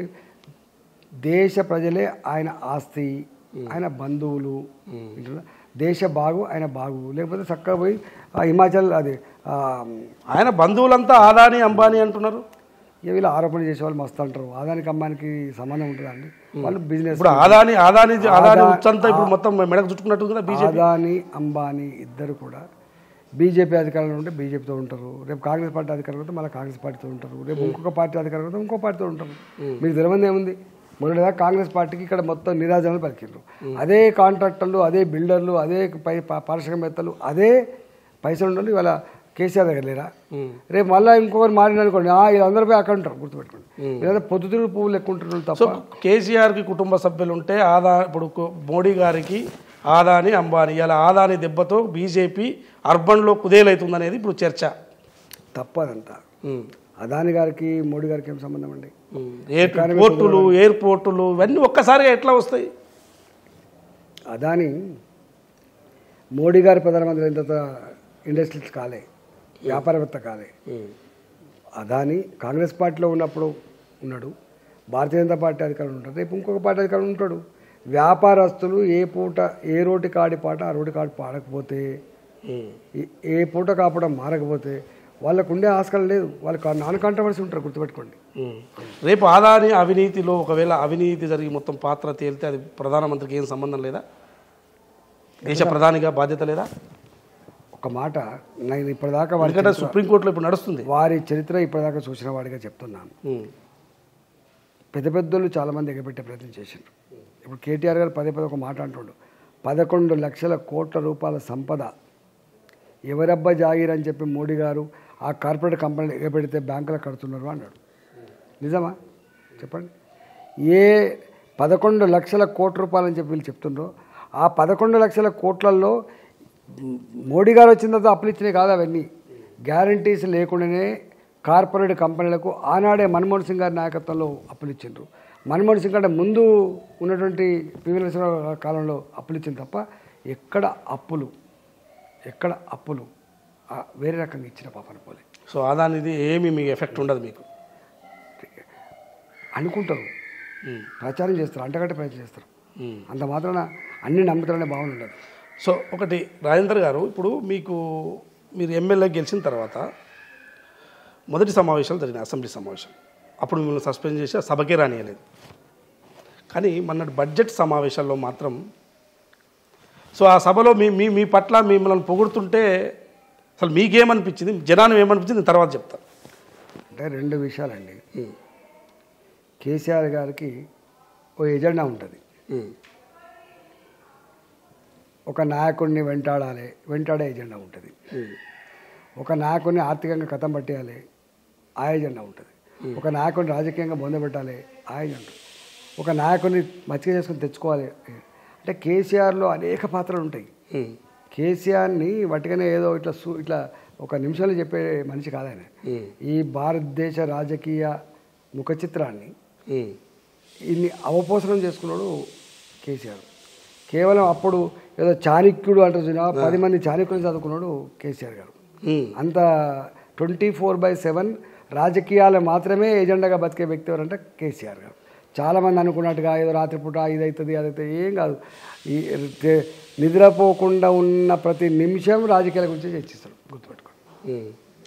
దేశ ప్రజలే ఆయన ఆస్తి ఆయన బంధువులు వింటున్నారా? దేశ బాగు ఆయన బాగు లేకపోతే చక్కగా పోయి ఆ హిమాచల్ అది ఆ, ఆయన బంధువులంతా ఆదాని అంబానీ అంటున్నారు ఇక వీళ్ళు ఆరోపణ చేసే వాళ్ళు మస్తు అంటారు ఆదానికి అమ్మానికి సంబంధం ఉంటుందా అండి వాళ్ళు బిజినెస్ ఇప్పుడు ఆదాని ఆదాని ఆదాని ఉచ్చంతా ఇప్పుడు మొత్తం మెడకు చుట్టుకున్నట్టు కదా బీజేపీ అదాని అంబానీ ఇద్దరు కూడా బీజేపీ అధికారంలో ఉంటే బీజేపీతో ఉంటారు రేపు కాంగ్రెస్ పార్టీ అధికారంలో ఉంటే మళ్ళీ కాంగ్రెస్ పార్టీతో ఉంటారు రేపు ఇంకొక పార్టీ అధికారంలో ఉంటే ఇంకో పార్టీతో ఉంటారు మీకు తెలియదు ఏముంది మొదటిగా కాంగ్రెస్ పార్టీకి ఇక్కడ మొత్తం నిరాజనలు పలికిండ్రు అదే కాంట్రాక్టర్లు అదే బిల్డర్లు అదే పై పా- పారిశ్రామికవేత్తలు అదే పైసలు ఉండాలి ఇవాళ కేసీఆర్ దగ్గర లేరా రేపు మళ్ళీ ఇంకొకరు మారిన అనుకోండి ఆ, వీళ్ళందరూ పోయి అక్కడ ఉంటారు గుర్తుపెట్టుకోండి లేదా పొద్దుతిరుగుడు పువ్వులు ఎక్కుంటున్నారు సో తప్ప కేసీఆర్కి కుటుంబ సభ్యులు ఉంటే ఆదా ఇప్పుడు కు- మోడీ గారికి ఆదాని అంబానీ ఇలా ఆదాని దెబ్బతో బీజేపీ అర్బన్లో కుదేలవుతుంది అనేది ఇప్పుడు చర్చ తప్పదంతా ఉమ్. అదాని గారికి మోడీ గారికి ఏం సంబంధం అండి ఉమ్. ఎయిర్ పోర్టులు ఎయిర్పోర్టులు ఇవన్నీ ఒక్కసారిగా ఎట్లా వస్తాయి అదాని మోడీ గారి ప్రధానమంత్రి అయిన తర్వాత ఇండస్ట్రీస్ కాలే వ్యాపారవేత్త కాలే ఉమ్. అదాని కాంగ్రెస్ పార్టీలో ఉన్నప్పుడు ఉన్నాడు భారతీయ జనతా పార్టీ అధికారంలో ఉంటాడు రేపు ఇంకొక పార్టీ అధికారంలో ఉంటాడు వ్యాపారస్తులు ఏ పూట ఏ రోటి కాడి పాట ఆ రోటి కాడి పాడకపోతే ఉమ్. ఏ- ఏ పూట కాపడం మారకపోతే వాళ్ళకు ఉండే ఆస్కారం లేదు వాళ్ళకి నాన్ కాంట్రవర్సీ ఉంటారు గుర్తుపెట్టుకోండి ఉమ్. రేపు ఆదాని అవినీతిలో ఒకవేళ అవినీతి జరిగి మొత్తం పాత్ర తేలితే అది ప్రధానమంత్రికి ఏం సంబంధం లేదా దేశ ప్రధానిగా బాధ్యత లేదా ఒక మాట నేను ఇప్పటిదాకా వారి ఎందుకంటే సుప్రీంకోర్టులో ఇప్పుడు నడుస్తుంది వారి చరిత్ర ఇప్పటిదాకా చూసిన వాడిగా చెప్తున్నాను ఉమ్. పెద్ద పెద్దోళ్ళు చాలామంది ఎగబెట్టే ప్రయత్నం చేసిండ్రు ఇప్పుడు కేటీఆర్ గారు పదే పదే ఒక మాట అంటుండు పదకొండు లక్షల కోట్ల రూపాయల సంపద ఎవరబ్బా జాగీర్ అని చెప్పి మోడీ గారు ఆ కార్పొరేట్ కంపెనీలు ఎగబెడితే బ్యాంకులకు కడుతున్నారు అన్నాడు నిజమా చెప్పండి ఏ పదకొండు లక్షల కోట్ల రూపాయలు అని చెప్పి వీళ్ళు చెప్తుండ్రో ఆ పదకొండు లక్షల కోట్లలో మ్, మోడీ గారు వచ్చిన తర్వాత అప్పులు ఇచ్చినాయి కాదు అవన్నీ గ్యారంటీస్ లేకుండానే కార్పొరేట్ కంపెనీలకు ఆనాడే మన్మోహన్ సింగ్ గారి నాయకత్వంలో అప్పులు ఇచ్చిండ్రు మన్మోహన్ సింగ్ కంటే ముందు ఉన్నటువంటి పివి నరసింహరావు కాలంలో అప్పులు ఇచ్చింది తప్ప ఎక్కడ అప్పులు ఎక్కడ అప్పులు ఆ, వేరే రకంగా ఇచ్చిన పాపన పోలే సో ఆదానిది ఏమి మీకు ఎఫెక్ట్ ఉండదు మీకు అనుకుంటారు ఉమ్. ప్రచారం చేస్తారు అంటగట్టే ప్రయత్నం చేస్తారు ఉమ్. అంత మాత్రాన అన్ని నమ్ముతారనే భావన ఉండదు సో ఒకటి రాజేందర్ గారు ఇప్పుడు మీకు మీరు ఎమ్మెల్యే గెలిచిన తర్వాత మొదటి సమావేశాలు జరిగినాయి అసెంబ్లీ సమావేశం అప్పుడు మిమ్మల్ని సస్పెండ్ చేసి ఆ సభకే రానియలేదు కానీ మొన్నటి బడ్జెట్ సమావేశాల్లో మాత్రం సో ఆ సభలో మీ మీ మీ పట్ల మిమ్మల్ని పొగుడుతుంటే అసలు మీకేమనిపించింది జనాన్ని ఏమనిపించింది నేను తర్వాత చెప్తాను అంటే రెండు విషయాలండి కేసీఆర్ గారికి ఓ ఎజెండా ఉంటుంది ఒక నాయకుడిని వెంటాడాలి వెంటాడే ఎజెండా ఉంటుంది ఒక నాయకుడిని ఆర్థికంగా కథం పట్టేయాలి ఆ ఎజెండా ఉంటుంది ఒక నాయకుడిని రాజకీయంగా బొందబెట్టాలి ఆ ఎజెండా ఒక నాయకుడిని మచ్చిక చేసుకుని తెచ్చుకోవాలి అంటే కేసీఆర్లో అనేక పాత్రలు ఉంటాయి కేసీఆర్ని వట్టిగానే ఏదో ఇట్లా సు ఇట్లా ఒక నిమిషంలో చెప్పే మనిషి కాదాయన ఈ భారతదేశ రాజకీయ ముఖ చిత్రాన్ని ఇన్ని అవపోసనం చేసుకున్నాడు కేసీఆర్ కేవలం అప్పుడు ఏదో చాణక్యుడు అంటారు చూసినా, పది మంది చాణక్యులు చదువుకున్నాడు కేసీఆర్ గారు అంత ట్వంటీ ఫోర్ బై సెవెన్ రాజకీయాలు మాత్రమే ఎజెండాగా బతికే వ్యక్తి ఎవరంటే కేసీఆర్ గారు చాలామంది అనుకున్నట్టుగా ఏదో రాత్రిపూట ఇది అవుతుంది అది అవుతుంది ఏం కాదు ఈ తే- నిద్రపోకుండా ఉన్న ప్రతి నిమిషం రాజకీయాల గురించి చర్చిస్తాడు గుర్తుపెట్టుకోండి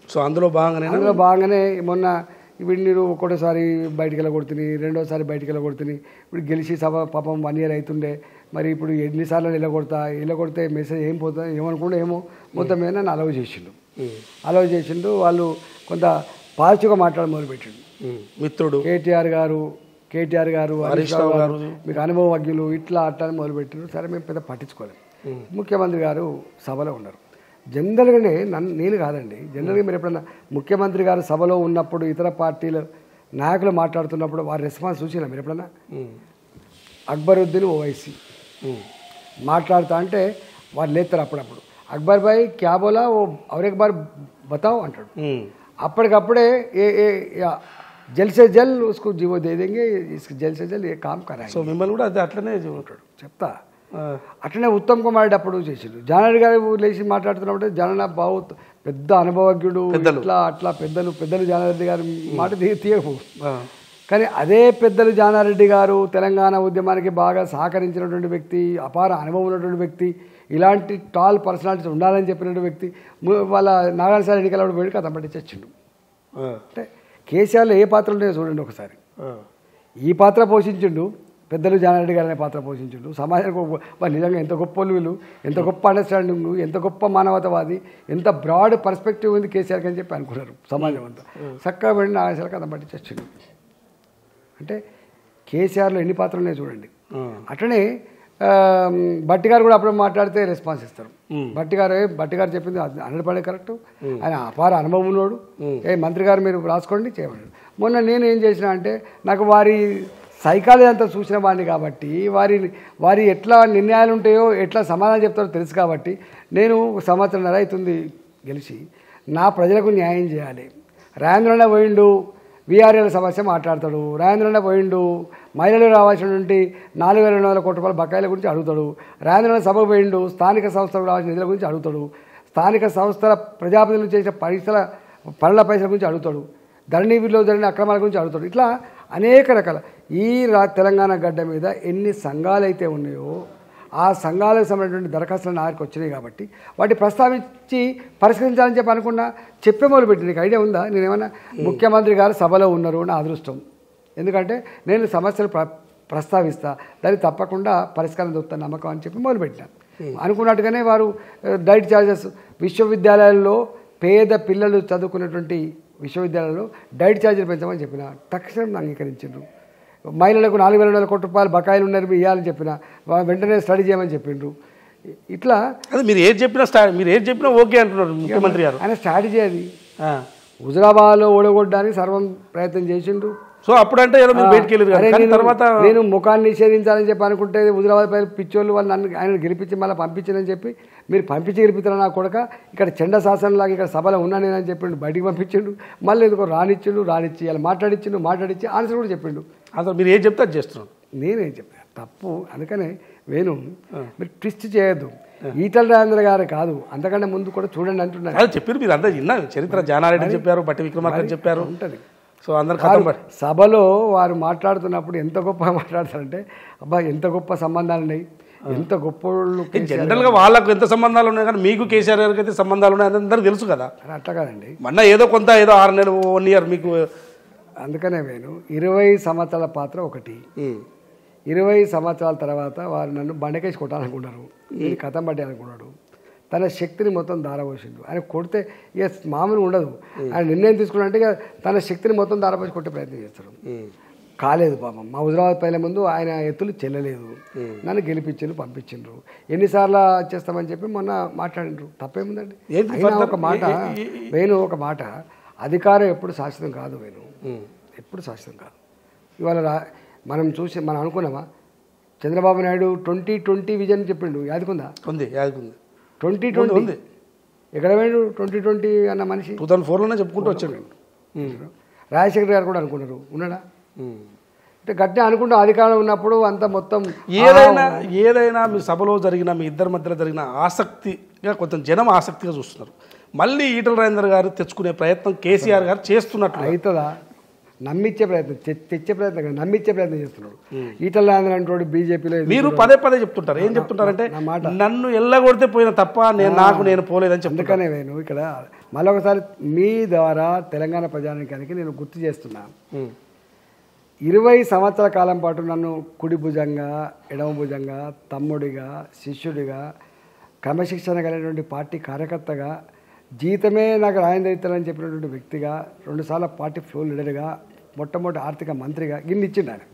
సో అందులో భాగంగానే అందులో బాగానే మొన్న ఇప్పుడు నేను ఒకటోసారి బయటికి వెళ్ళగొడుతుంది రెండోసారి బయటికి వెళ్ళగొడుతుంది ఇప్పుడు గెలిచి సభ పాపం వన్ ఇయర్ అవుతుండే మరి ఇప్పుడు ఎన్నిసార్లు వెళ్ళగొడతా వెళ్ళగొడితే మెసేజ్ ఏం పోతా ఏమనుకుంటే ఏమో మొత్తం మీద నన్ను అలవ్ చేసిండు అలవ్ చేసిండు వాళ్ళు కొంత పాజిటివ్గా మాట్లాడడం మొదలుపెట్టిండు ఉమ్. మిత్రుడు కేటీఆర్ గారు కేటీఆర్ గారు హరీష్ రావు గారు గారు. మీకు అనుభవజ్ఞులు ఇట్లా అట్లా అని మొదలుపెట్టారు సరే మేము పెద్ద పట్టించుకోలేము ముఖ్యమంత్రి గారు సభలో ఉన్నారు జనరల్గానే నన్ను నేను కాదండి జనరల్గా మీరు ఎప్పుడన్నా ముఖ్యమంత్రి గారు సభలో ఉన్నప్పుడు ఇతర పార్టీల నాయకులు మాట్లాడుతున్నప్పుడు వారి రెస్పాన్స్ చూసినా మీరు ఎప్పుడన్నా ఉమ్. అక్బరుద్దీన్ ఓవైసీ ఉమ్. మాట్లాడుతా అంటే వారు లేస్తారు అప్పుడప్పుడు అక్బర్ భాయ్ క్యా బోలా ఓ और एक बार बताओ అంటాడు ఉమ్. అప్పటికప్పుడే ఏ ఏ యా, జల్ సే జల్ ఉస్కు జీవో దే దేంగే ఇస్కి జల్ సే జల్ ఏ కామ్ కరాయి సో మిమ్మల్ని కూడా అది అట్లనే ఉంటాడు చెప్తా అట్లనే ఉత్తమ్ కుమార్ రెడ్డి అప్పుడు చేసిండు జానరెడ్డి గారు లేచి మాట్లాడుతున్నప్పుడు జనన బావు పెద్ద అనుభవజ్ఞుడు ఇట్లా అట్లా పెద్దలు పెద్దలు జానారెడ్డి గారు మాట తీ తీయకు కానీ అదే పెద్దలు జానారెడ్డి గారు తెలంగాణ ఉద్యమానికి బాగా సహకరించినటువంటి వ్యక్తి అపార అనుభవం ఉన్నటువంటి వ్యక్తి ఇలాంటి టాల్ పర్సనాలిటీస్ ఉండాలని చెప్పినటువంటి వ్యక్తి ము- వాళ్ళ నాగార్జున ఎన్నికల పోయి కథ పట్టి చచ్చిండు అంటే కేసీఆర్లో ఏ పాత్ర ఉంటాయో చూడండి ఒకసారి ఈ పాత్ర పోషించిండు పెద్దలు జానారెడ్డి గారు అనే పాత్ర పోషించిండు సమాజానికి ఒక- వాళ్ళు నిజంగా ఎంత గొప్ప వాళ్ళు వీళ్ళు ఎంత గొప్ప అండర్స్టాండింగ్ ఎంత గొప్ప మానవతావాది ఎంత బ్రాడ్ పర్స్పెక్టివ్ ఉంది కేసీఆర్కి అని చెప్పి అనుకున్నారు సమాజం అంతా చక్కగా వెళ్ళి నాగేశ్వర కథ పట్టి చచ్చిండు అంటే కేసీఆర్లో ఎన్ని పాత్రలు ఉన్నాయో చూడండి అట్లనే ఆ, భట్టి గారు కూడా అప్పుడు మాట్లాడితే రెస్పాన్స్ ఇస్తారు భట్టి గారు ఏ, భట్టి గారు చెప్పింది హండ్రెడ్ పడే కరెక్ట్ ఆయన అపార అనుభవం ఉన్నోడు ఏ మంత్రి గారు మీరు రాసుకోండి చేయమన్నాడు మొన్న నేను ఏం చేసిన అంటే నాకు వారి సైకాలజీ అంతా చూసిన వాడిని కాబట్టి వారి వారి ఎట్లా నిర్ణయాలు ఉంటాయో ఎట్లా సమాధానం చెప్తారో తెలుసు కాబట్టి నేను ఒక సంవత్సరంన్నర అవుతుంది గెలిచి నా ప్రజలకు న్యాయం చేయాలి రాజేంద్రన్న పోయిండు వీఆర్ఎల్ సమస్య మాట్లాడతాడు రాజేంద్రన్న పోయిండు మహిళలు రావాల్సినటువంటి నాలుగు వేల రెండు వందల కోట్ల రూపాయల బకాయిల గురించి అడుగుతాడు రాజేంద్రన్న సభకు పోయిండు స్థానిక సంస్థలకు రావాల్సిన నిధుల గురించి అడుగుతాడు స్థానిక సంస్థల ప్రజాప్రతినిధులు చేసిన పైసల పనుల పైసల గురించి అడుగుతాడు ధరణిలో జరిగిన అక్రమాల గురించి అడుగుతాడు ఇట్లా అనేక రకాల ఈ రా తెలంగాణ గడ్డ మీద ఎన్ని సంఘాలు అయితే ఉన్నాయో ఆ సంఘాలకు సంబంధించిన దరఖాస్తులు నా దగ్గరికి వచ్చినాయి కాబట్టి వాటి ప్రస్తావించి పరిష్కరించాలని చెప్పి అనుకున్నా చెప్పే మొదలుపెట్టి నీకు ఐడియా ఉందా నేనేమన్నా ముఖ్యమంత్రి గారు సభలో ఉన్నారు నా అదృష్టం ఎందుకంటే నేను సమస్యలు ప్ర ప్రస్తావిస్తా దాన్ని తప్పకుండా పరిష్కారం దొరుకుతాను నమ్మకం అని చెప్పి మొదలుపెట్టినా అనుకున్నట్టుగానే వారు ఆ, డైట్ ఛార్జెస్ విశ్వవిద్యాలయాల్లో పేద పిల్లలు చదువుకున్నటువంటి విశ్వవిద్యాలయంలో డైట్ ఛార్జీలు పెంచమని చెప్పిన తక్షణం అంగీకరించిండ్రు మహిళలకు నాలుగు వేల వందల కోట్ల రూపాయలు బకాయిలు ఉన్నారు మీరు ఇవ్వాలని చెప్పిన వా- వెంటనే స్టడీ చేయమని చెప్పిండ్రు ఇ- ఇట్లా అదే మీరు ఏది చెప్పినా స్టా మీరు ఏది చెప్పినా ఓకే అంటున్నారు ముఖ్యమంత్రి గారు ఆయన స్ట్రాటజీ అది ఆ. హుజరాబాద్లో ఓడగొట్టడానికి సర్వం ప్రయత్నం చేసిండు సో అప్పుడంటే ఏదో మీరు బయటికి వెళ్ళారు అరే కదా. కానీ నేను- తర్వాత నేను ముఖాన్ని నిషేధించాలని చెప్పి అనుకుంటే హుజరాబాద్ పై పిచ్చోళ్ళు వాళ్ళు నన్ను ఆయన గెలిపించి మళ్ళీ పంపించారని చెప్పి మీరు పంపించి గెలిపిస్తారా నా కొడక ఇక్కడ చెండ శాసనంలాగా ఇక్కడ సభలో ఉన్నా నేనని చెప్పిండు బయటికి పంపించిండు మళ్ళీ ఎందుకో రానిచ్చిండు రానిచ్చి ఇలా మాట్లాడిచ్చిండు మాట్లాడిచ్చి ఆన్సర్ కూడా చెప్పిండు అసలు మీరు ఏది చెప్తే అది చేస్తున్నారు నేనేం చెప్పాను తప్పు అందుకనే వేణు మీరు ట్విస్ట్ చేయొద్దు ఈటల రాజేంద్ర గారు కాదు అంతకంటే ముందు కూడా చూడండి అంటున్నాను అది చెప్పారు మీరు అంతా విన్నా చరిత్ర జానారెడ్డి చెప్పారు బట్టి విక్రమార్క చెప్పారు ఉంటుంది సో అందరు కథం పడి సభలో వారు మాట్లాడుతున్నప్పుడు ఎంత గొప్పగా మాట్లాడతారంటే అబ్బా ఎంత గొప్ప సంబంధాలు ఉన్నాయి ఎంత గొప్ప వాళ్ళు జనరల్ గా వాళ్ళకు ఎంత సంబంధాలు ఉన్నాయి కానీ మీకు కేసీఆర్ గారికి అయితే సంబంధాలు ఉన్నాయి అందరికి తెలుసు కదా అని అట్లా కాదండి మొన్న ఏదో కొంత ఏదో ఆరు నెలలు వన్ ఇయర్ మీకు అందుకనే నేను ఇరవై సంవత్సరాల పాత్ర ఒకటి ఉమ్, ఇరవై సంవత్సరాల తర్వాత వారు నన్ను బండకేసి కొట్టాలనుకున్నారు నేను కథం పట్టి అనుకున్నాడు తన శక్తిని మొత్తం దారపోసిండు ఆయన కొడితే ఇక మామూలు ఉండదు ఆయన నిర్ణయం తీసుకున్నాడంటే ఇక తన శక్తిని మొత్తం దారపోసి కొట్టే ప్రయత్నం చేస్తాడు ఉమ్, కాలేదు పాపం మా హుజరాబాద్ పైన ముందు ఆయన ఎత్తులు చెల్లలేదు నన్ను గెలిపించిండ్రు పంపించిండ్రు ఎన్నిసార్లు చేస్తామని చెప్పి మొన్న మాట్లాడిండ్రు తప్పేముందండి ఏంటి అయినా further? ఒక మాట ఏ- ఏ- ఏ- వేణు ఒక మాట అధికారం ఎప్పుడు శాశ్వతం కాదు వేణు ఉమ్. ఎప్పుడు శాశ్వతం కాదు ఇవాళ రా- మనం చూసి మనం అనుకున్నామా Chandrababu Naidu twenty twenty vision చెప్పిండు యాదుకుందా ఉంది యాదకుంది ట్వంటీ ట్వంటీ ఉంది. ఎక్కడ పోయిండు ట్వంటీ ట్వంటీ అన్న మనిషి టూ థౌసండ్ ఫోర్లోనే చెప్పుకుంటూ వచ్చాడు రాజశేఖర్ గారు కూడా అనుకున్నారు ఉన్నాడా ఉమ్. అంటే గట్టిగా అనుకుంటూ అధికారం ఉన్నప్పుడు అంత మొత్తం ఏదైనా ఏదైనా మీ సభలో జరిగిన మీ ఇద్దరి మధ్యలో జరిగిన ఆసక్తిగా కొంచెం జనం ఆసక్తిగా చూస్తున్నారు మళ్ళీ ఈటల రాజేందర్ గారు తెచ్చుకునే ప్రయత్నం కేసీఆర్ గారు చేస్తున్నట్లు అవుతుందా నమ్మించే ప్రయత్నం తె- తెచ్చే ప్రయత్నం కాదు, నమ్మించే ప్రయత్నం చేస్తున్నాడు ఈటల రాజేంద్ర అంటాడు బీజేపీలో మీరు పదే పదే చెప్తుంటారు ఏం చెప్తుంటారంటే నా మాట. నన్ను ఎల్లగొడితే పోయిన తప్ప నేను నాకు నేను పోలేదని చెప్తుంటారు అందుకనే నేను ఇక్కడ మళ్ళొకసారి మీ ద్వారా తెలంగాణ ప్రజానికానికి నేను గుర్తు చేస్తున్నా ఉమ్. ఇరవై సంవత్సరాల కాలం పాటు నన్ను కుడి భుజంగా ఎడమ భుజంగా తమ్ముడిగా శిష్యుడిగా క్రమశిక్షణ కలిగినటువంటి పార్టీ కార్యకర్తగా జీతమే నాకు రాయంద్ర ఇస్తారని చెప్పినటువంటి వ్యక్తిగా రెండుసార్లు పార్టీ ఫ్లో లీడర్గా మొట్టమొదటి ఆర్థిక మంత్రిగా గిన్నె ఇచ్చిండు ఆయన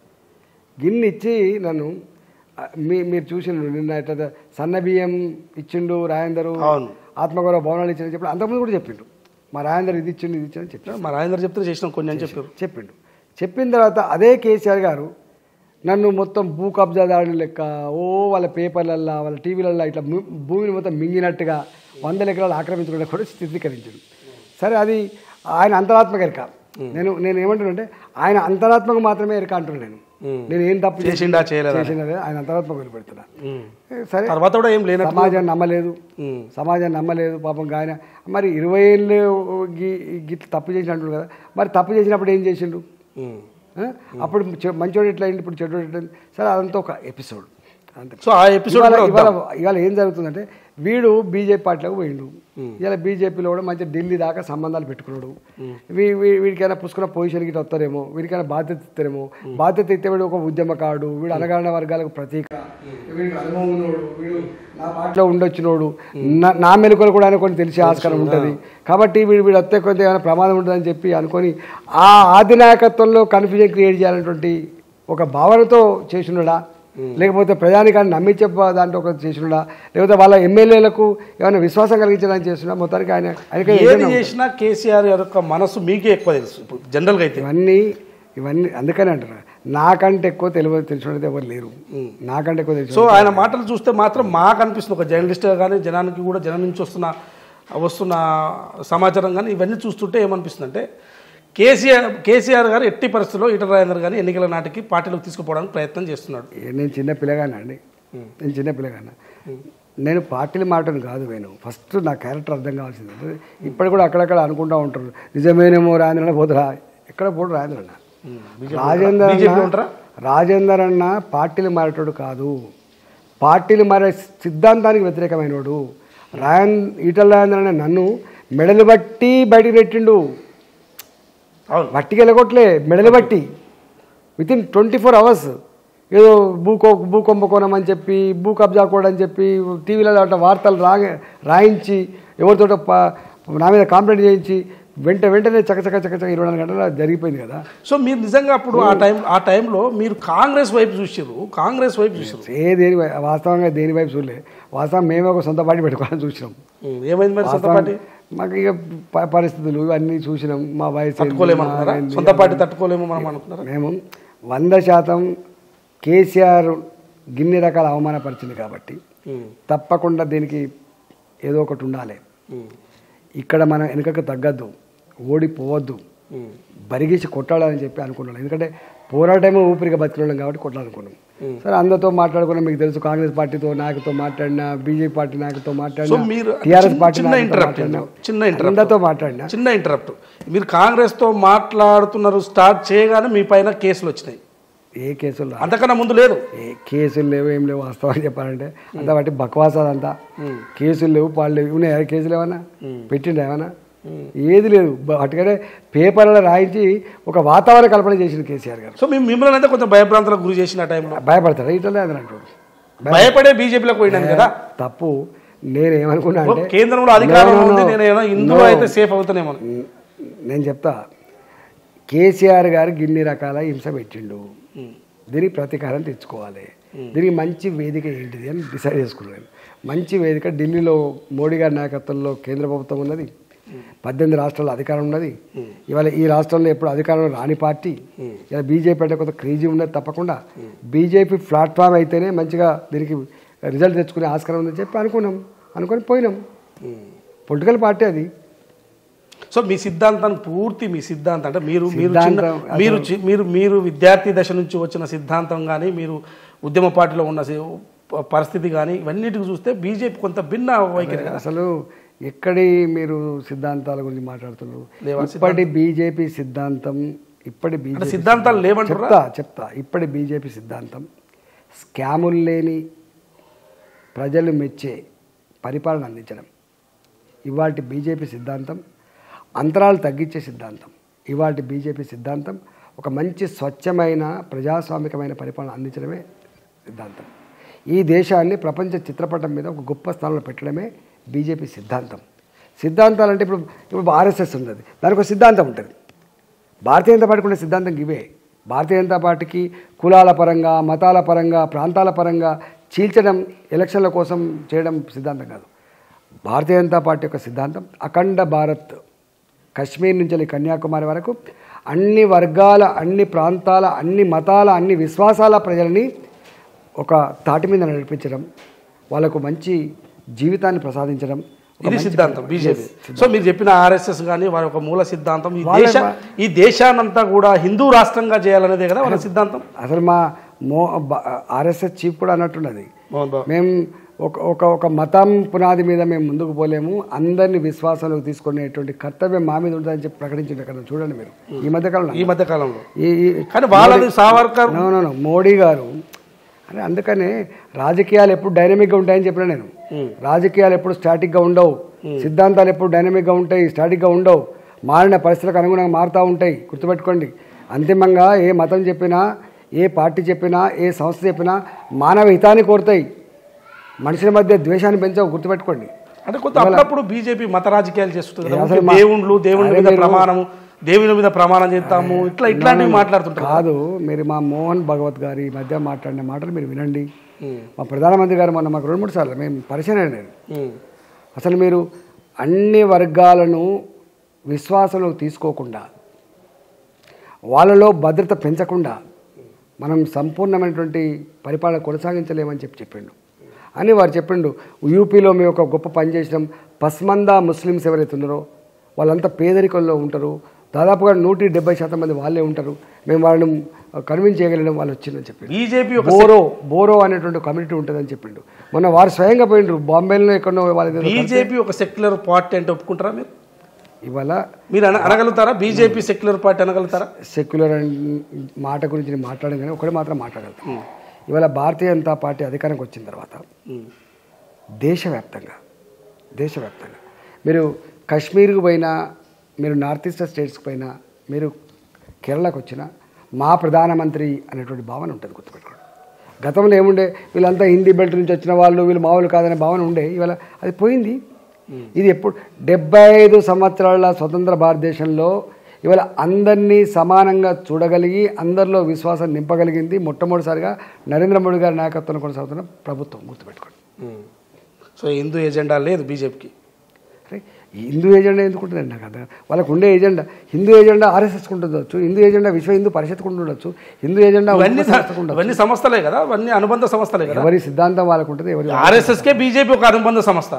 గిన్నె ఇచ్చి నన్ను ఆ, మీ మీరు చూసిండు నిన్న ఇట్లా సన్న బియ్యం ఇచ్చిండు రాయందరు అవును. ఆత్మగౌరవ భవనాలు ఇచ్చిండు చెప్పి అంతకుముందు కూడా చెప్పిండు మా రాయందర్ ఇది ఇచ్చిండు ఇది ఇచ్చిండు అని చెప్పి మా రాజేంద్ర చెప్తే చేసిన కొన్ని అని చెప్పారు చెప్పిండు చెప్పిన తర్వాత అదే కేసీఆర్ గారు నన్ను మొత్తం భూ కబ్జాదారుని లెక్క ఓ వాళ్ళ పేపర్లల్లో వాళ్ళ టీవీలల్లో ఇట్లా ము- భూమిని మొత్తం మింగినట్టుగా వందల ఎకరాలు ఆక్రమించడం కూడా స్థిరీకరించాడు సరే అది ఆయన అంతరాత్మక ఎరక నేను నేను ఏమంటున్నానంటే ఆయన అంతరాత్మక మాత్రమే ఎరక అంటున్నాను నేను నేను ఏం తప్పు చేసి- చేసిండా చేయలేదా చేసినదే ఆయన అంతరాత్మక వదిలిపెడుతున్నా ఉమ్. సరే తర్వాత కూడా ఏం లేనట్టు సమాజాన్ని నమ్మలేదు ఉమ్. సమాజాన్ని నమ్మలేదు పాపం ఆయన మరి ఇరవై ఏళ్ళు గి- గిట్ల తప్పు చేసినట్టు కదా మరి తప్పు చేసినప్పుడు ఏం చేసిండు ఉమ్. ఆ? అప్పుడు చె- మంచోడు ఎట్లా అయింది ఇప్పుడు చెడ్డోడు ఎట్లా అయింది సరే అదంతా ఒక ఎపిసోడ్ అంతే సో ఆ ఎపిసోడ్ ఇవాళ కూడా ఇవాళ వద్దాం. ఇవాళ ఏం జరుగుతుందంటే వీడు బీజేపీ పార్టీలోకి పోయిండు ఇలా బీజేపీలో కూడా మంచి ఢిల్లీ దాకా సంబంధాలు పెట్టుకున్నాడు వీ వీ- వీడికైనా పుష్కర పొజిషన్ గిట్ట వస్తారేమో వీడికైనా బాధ్యత ఇస్తారేమో బాధ్యత ఇస్తే వీడు ఒక ఉద్యమకారుడు వీడు అనగారిన వర్గాలకు ప్రతీక వీడికి అనుభవం ఉన్నోడు వీడు నా పార్టీలో ఉండొచ్చినోడు నా- నా మెలకులు కూడా ఆయన కొన్ని తెలిసే ఆస్కారం ఉంటుంది కాబట్టి వీడు వీడు వస్తే కొంత ఏమైనా ప్రమాదం ఉంటుందని చెప్పి అనుకొని ఆ ఆధినాయకత్వంలో కన్ఫ్యూజన్ క్రియేట్ చేయాలన్నటువంటి ఒక భావనతో చేసినడా లేకపోతే ప్రజానికాన్ని నమ్మించే దాంట్లో ఒక చేసినడా లేకపోతే వాళ్ళ ఎమ్మెల్యేలకు ఏమైనా విశ్వాసం కలిగించడానికి చేస్తున్నా మొత్తానికి ఆయన ఆయనకి ఏది చేసినా కేసీఆర్ యొక్క మనసు మీకే ఎక్కువ తెలుసు ఇప్పుడు జనరల్గా అయితే ఇవన్నీ ఇవన్నీ అందుకని అంటారు నాకంటే ఎక్కువ తెలియదు తెలిసినట్టు ఎవరు లేరు నాకంటే ఎక్కువ తెలిసిన సో ఆయన మాటలు చూస్తే మాత్రం మాకు అనిపిస్తుంది ఒక జర్నలిస్ట్గా కానీ జనానికి కూడా జనం నుంచి వస్తున్న వస్తున్న సమాచారం కానీ ఇవన్నీ చూస్తుంటే ఏమనిపిస్తుంది అంటే కేసీఆర్ కేసీఆర్ గారు ఎట్టి పరిస్థితుల్లో ఈటల రాజేందర్ గారిని ఎన్నికల నాటికి పార్టీలోకి తీసుకుపోవడానికి ప్రయత్నం చేస్తున్నాడు ఏ, నేను చిన్న పిల్లగానే అండి నేను చిన్న పిల్లగాన నేను పార్టీలు మాటను కాదు నేను ఫస్ట్ నా క్యారెక్టర్ అర్థం కావాల్సింది అంటే ఇప్పుడు కూడా అక్కడక్కడ అనుకుంటా ఉంటారు నిజమేనేమో రాజేంద్ర పోతురా ఎక్కడ పోడు రాజేంద్ర అన్న రాజేందర్ బీజేపీలో అన్న ఉంటారా రాజేందర్ అన్న పార్టీలు మారేటోడు కాదు పార్టీలు మారే సిద్ధాంతానికి వ్యతిరేకమైనోడు రాయన్ ఈటల రాజేంద్ర అన్న నన్ను మెడలు బట్టి బయటికి పెట్టిండు అవును మట్టికి వెళ్ళగొట్టలే మెడలు బట్టి within twenty four hours ఏదో భూ కో- భూ కుంభకోణం అని చెప్పి భూ కబ్జా కూడా అని చెప్పి టీవీలలో అట్లా వార్తలు రా రాయించి ఎవరితో నా మీద కంప్లైంట్ చేయించి వెంట వెంటనే చకచక చకచక ఇరవై నాలుగు గంటల జరిగిపోయింది కదా సో మీరు నిజంగా అప్పుడు ఆ టైం ఆ టైంలో మీరు కాంగ్రెస్ వైపు చూసారు కాంగ్రెస్ వైపు చూసారు ఏ దేని వై- వాస్తవంగా దేని వైపు చూడలే వాస్తవం మేమే ఒక సొంత పార్టీ పెట్టుకోవాలని చూసినాం ఏమైంది మరి సొంత పార్టీ మాకు ఇక ప- పరిస్థితులు ఇవన్నీ చూసినాం మా వయసు ఏంది, తట్టుకోలేమనుకున్నారా మా ఏంది, సొంత పార్టీ తట్టుకోలేము మనం అనుకున్నారా మేము వంద శాతం కేసీఆర్ గిన్ని రకాల అవమానపరిచింది కాబట్టి ఉమ్, తప్పకుండా దీనికి ఏదో ఒకటి ఉండాలి ఉమ్, ఇక్కడ మనం వెనుకకు తగ్గద్దు ఓడిపోవద్దు ఉమ్, బరిగేసి కొట్టాలని చెప్పి అనుకున్నాను ఎందుకంటే పోరాటమే ఊపిరిగా బతికినాం కాబట్టి కొట్టాలనుకున్నాం సరే అందరితో మాట్లాడుకున్నాం మీకు తెలుసు కాంగ్రెస్ పార్టీతో నాయకుతో మాట్లాడినా బీజేపీ పార్టీ నాయకుతో సో మాట్లాడినా మీరు టీఆర్ఎస్ చిన్న- పార్టీ చిన్న నాయకుతో ఇంటరప్ట్ మాట్లాడినా చిన్న ఇంటరప్ట్ అందరితో మాట్లాడినా చిన్న ఇంటరప్ట్ మీరు కాంగ్రెస్తో మాట్లాడుతున్నారు స్టార్ట్ చేయగానే మీ పైన కేసులు వచ్చినాయి ఏ కేసులు రా- అంతకన్నా ముందు లేదు ఏ కేసులు లేవు ఏం లేవు వాస్తవాన్ని చెప్పాలంటే అంతా బట్టి బక్వాస్ అదంతా కేసులు లేవు పాలు లేవు ఉన్నాయా కేసులు ఏమన్నా పెట్టిండు ఏమన్నా ఏది లేదు బ- అటుకనే పేపర్లో రాయించి ఒక వాతావరణ కల్పన చేసిండు కేసీఆర్ గారు సో మేము మిమ్మల్ని అయితే కొంచెం భయభ్రాంతులకు గురి చేసిన ఆ టైంలో భయపడతాడు ఇట్లనే అని అంటాడు భయపడే బీజేపీలోకి పోయినాను కదా తప్పు నేను ఏమనుకున్నా అంటే కేంద్రంలో అధికారం No, no, ఉంది no. నేను ఏదో ఇందులో No. అయితే సేఫ్ అవుతానేమో నేను చెప్తా కేసీఆర్ గారు గిన్ని రకాల హింస పెట్టిండు దీనికి ప్రతీకారం తెచ్చుకోవాలి దీనికి మంచి వేదిక ఏంటిది అని డిసైడ్ చేసుకున్నాను మంచి వేదిక ఢిల్లీలో మోడీ గారి నాయకత్వంలో కేంద్ర ప్రభుత్వం ఉన్నది పద్దెనిమిది రాష్ట్రాల్లో అధికారం ఉన్నది ఇవాళ ఈ రాష్ట్రంలో ఎప్పుడు అధికారంలో రాని పార్టీ ఇలా బీజేపీ అంటే కొంత క్రేజీ ఉన్నది తప్పకుండా బీజేపీ ప్లాట్ఫామ్ అయితేనే మంచిగా దీనికి రిజల్ట్ తెచ్చుకునే ఆస్కారం ఉందని చెప్పి అనుకున్నాం అనుకొని పోయినాం పొలిటికల్ పార్టీ అది సో మీ సిద్ధాంతానికి పూర్తి మీ సిద్ధాంతం అంటే మీరు మీరు చిన్న సిద్ధాంతం మీరు చి- మీరు మీరు విద్యార్థి దశ నుంచి వచ్చిన సిద్ధాంతం కానీ మీరు ఉద్యమ పార్టీలో ఉన్న సి- ప- పరిస్థితి కానీ ఇవన్నిటికి చూస్తే బీజేపీ కొంత భిన్న వైఖరి కదా అసలు ఎక్కడి మీరు సిద్ధాంతాల గురించి మాట్లాడుతున్నారు లేవా ఇప్పటి బీజేపీ సిద్ధాంతం ఇప్పటి అంటే బీజేపీ సిద్ధాంతాలు లేవంటారా చెప్తా చెప్తా ఇప్పటి బీజేపీ సిద్ధాంతం స్కాములు లేని ప్రజలు మెచ్చే పరిపాలన అందించడం ఇవాటి బీజేపీ సిద్ధాంతం అంతరాలు తగ్గించే సిద్ధాంతం ఇవాటి బీజేపీ సిద్ధాంతం ఒక మంచి స్వచ్ఛమైన ప్రజాస్వామికమైన పరిపాలన అందించడమే సిద్ధాంతం ఈ దేశాన్ని ప్రపంచ చిత్రపటం మీద ఒక గొప్ప స్థానంలో పెట్టడమే బీజేపీ సిద్ధాంతం సిద్ధాంతాలు అంటే ఇప్పుడు ఇప్పుడు ఆర్ఎస్ఎస్ ఉన్నది దానికి ఒక సిద్ధాంతం ఉంటుంది భారతీయ జనతా పార్టీకి ఉన్న సిద్ధాంతం ఇవే భారతీయ జనతా పార్టీకి కులాల పరంగా మతాల పరంగా ప్రాంతాల పరంగా చీల్చడం ఎలక్షన్ల కోసం చేయడం సిద్ధాంతం కాదు భారతీయ జనతా పార్టీ యొక్క సిద్ధాంతం అఖండ భారత్ కశ్మీర్ నుంచి వెళ్ళి కన్యాకుమారి వరకు అన్ని వర్గాల అన్ని ప్రాంతాల అన్ని మతాల అన్ని విశ్వాసాల ప్రజలని ఒక తాటి మీద నడిపించడం వాళ్ళకు మంచి జీవితాన్ని ప్రసాదించడం ఒక ఇది మంచి- సిద్ధాంతం బీజేపీ సో మీరు చెప్పిన ఆర్ఎస్ఎస్ కానీ వారి యొక్క మూల సిద్ధాంతం ఈ వాళ్ళ- దేశ ఈ దేశానంతా కూడా హిందూ రాష్ట్రంగా చేయాలనేదే కదా వాళ్ళ సిద్ధాంతం అసలు మా మో ఆర్ఎస్ఎస్ చీఫ్ కూడా అన్నట్టున్నది మోహన్ బాబు మేము ఒక ఒక ఒక మతం పునాది మీద మేము ముందుకు పోలేము అందరినీ విశ్వాసంలోకి తీసుకునేటువంటి కర్తవ్యం మా మీద ఉంటుందని చెప్పి ప్రకటించింది కదా చూడండి మీరు ఈ మధ్య కాలంలో ఈ మధ్య కాలంలో ఈ ఈ కానీ వాళ్ళది Savarkar no no no Modi గారు అని అందుకనే రాజకీయాలు ఎప్పుడు డైనమిక్గా ఉంటాయని చెప్పిన నేను రాజకీయాలు ఎప్పుడు స్టాటిక్గా ఉండవు సిద్ధాంతాలు ఎప్పుడు డైనమిక్గా ఉంటాయి స్టాటిక్గా ఉండవు మారిన పరిస్థితులకు అనుగుణంగా మారుతూ ఉంటాయి గుర్తుపెట్టుకోండి అంతిమంగా ఏ మతం చెప్పినా ఏ పార్టీ చెప్పినా ఏ సంస్థ చెప్పినా మానవ హితాన్ని కోరుతాయి మనుషుల మధ్య ద్వేషాన్ని పెంచవు గుర్తుపెట్టుకోండి అంటే కొంత అప్పుడప్పుడు బీజేపీ మత రాజకీయాలు చేస్తుంది కదా. అసలు ఊరికే మా- దేవుళ్ళు దేవుళ్ళ అరే మీద మీరు- ప్రమాణము దేవుని మీద ప్రమాణం చేస్తాము ఇట్లా ఇట్లాంటివి మాట్లాడుతుంటారు కాదు మీరు మా మోహన్ భగవత్ గారి ఈ మధ్య మాట్లాడిన మాటలు మీరు వినండి మా ప్రధానమంత్రి గారు మొన్న మాకు రెండు మూడు సార్లు మేము పరిచయం అయ్యాను ఉమ్. అసలు మీరు అన్ని వర్గాలను విశ్వాసంలోకి తీసుకోకుండా వాళ్ళలో భద్రత పెంచకుండా మనం సంపూర్ణమైనటువంటి పరిపాలన కొనసాగించలేమని చెప్పి చెప్పిండు అని వారు చెప్పిండు యూపీలో మేము ఒక గొప్ప పని చేసినాం పస్మందా ముస్లిమ్స్ ఎవరైతే ఉన్నారో వాళ్ళంతా పేదరికంలో ఉంటారు దాదాపుగా నూటి డెబ్బై శాతం మంది వాళ్ళే ఉంటారు మేము వాళ్ళని కన్విన్స్ చేయగలిగినాం వాళ్ళు వచ్చిందని చెప్పిండు బీజేపీ ఒక బోరో బోరో అనేటువంటి కమ్యూనిటీ ఉంటుందని చెప్పిండు మొన్న వారు స్వయంగా పోయిండ్రు బాంబేలో ఎక్కడో వాళ్ళ బీజేపీ ఒక సెక్యులర్ పార్టీ అంటే ఒప్పుకుంటారా మీరు ఇవాళ మీరు అన అనగలుగుతారా బీజేపీ సెక్యులర్ పార్టీ అనగలుగుతారా సెక్యులర్ మాట గురించి నేను మాట్లాడను కానీ ఒకటి మాత్రం మాట్లాడగలుగుతాను ఇవాళ భారతీయ జనతా పార్టీ అధికారంకి వచ్చిన తర్వాత ఉమ్. దేశవ్యాప్తంగా దేశవ్యాప్తంగా మీరు కాశ్మీర్కి పోయినా మీరు నార్త్ ఈస్ట్ స్టేట్స్కి పోయినా మీరు కేరళకు వచ్చినా మా ప్రధానమంత్రి అనేటువంటి భావన ఉంటుంది గుర్తుపెట్టుకోండి గతంలో ఏముండే వీళ్ళంతా హిందీ బెల్ట్ నుంచి వచ్చిన వాళ్ళు వీళ్ళు మామూలు కాదనే భావన ఉండే ఇవాళ అది పోయింది ఇది ఎప్పుడు డెబ్బై ఐదు సంవత్సరాల స్వతంత్ర భారతదేశంలో ఇవాళ అందరినీ సమానంగా చూడగలిగి అందరిలో విశ్వాసం నింపగలిగింది మొట్టమొదటిసారిగా నరేంద్ర మోడీ గారి నాయకత్వంలో కొనసాగుతున్న ప్రభుత్వం గుర్తుపెట్టుకోండి ఉమ్. సో హిందూ ఎజెండా లేదు బీజేపీకి అరే హిందూ ఏజెండా ఎందుకు ఉంటుందండి నాకు అర్థం కాదు. వాళ్ళకు ఉండే ఏజెండా హిందూ ఏజెండా ఆర్ఎస్ఎస్కి ఉండొచ్చు హిందూ ఏజెండా విశ్వ హిందూ పరిషత్కు ఉండొచ్చు హిందూ ఏజెండా ఇవన్నీ ఉమ్మడి సంస్థకు ఉండొచ్చు. ఇవన్నీ సంస్థలే కదా ఇవన్నీ అనుబంధ సంస్థలే కదా ఎవరి సిద్ధాంతం వాళ్ళకు ఉంటుంది ఎవరి ఆర్ఎస్ఎస్కే బీజేపీ ఒక అనుబంధ సంస్థ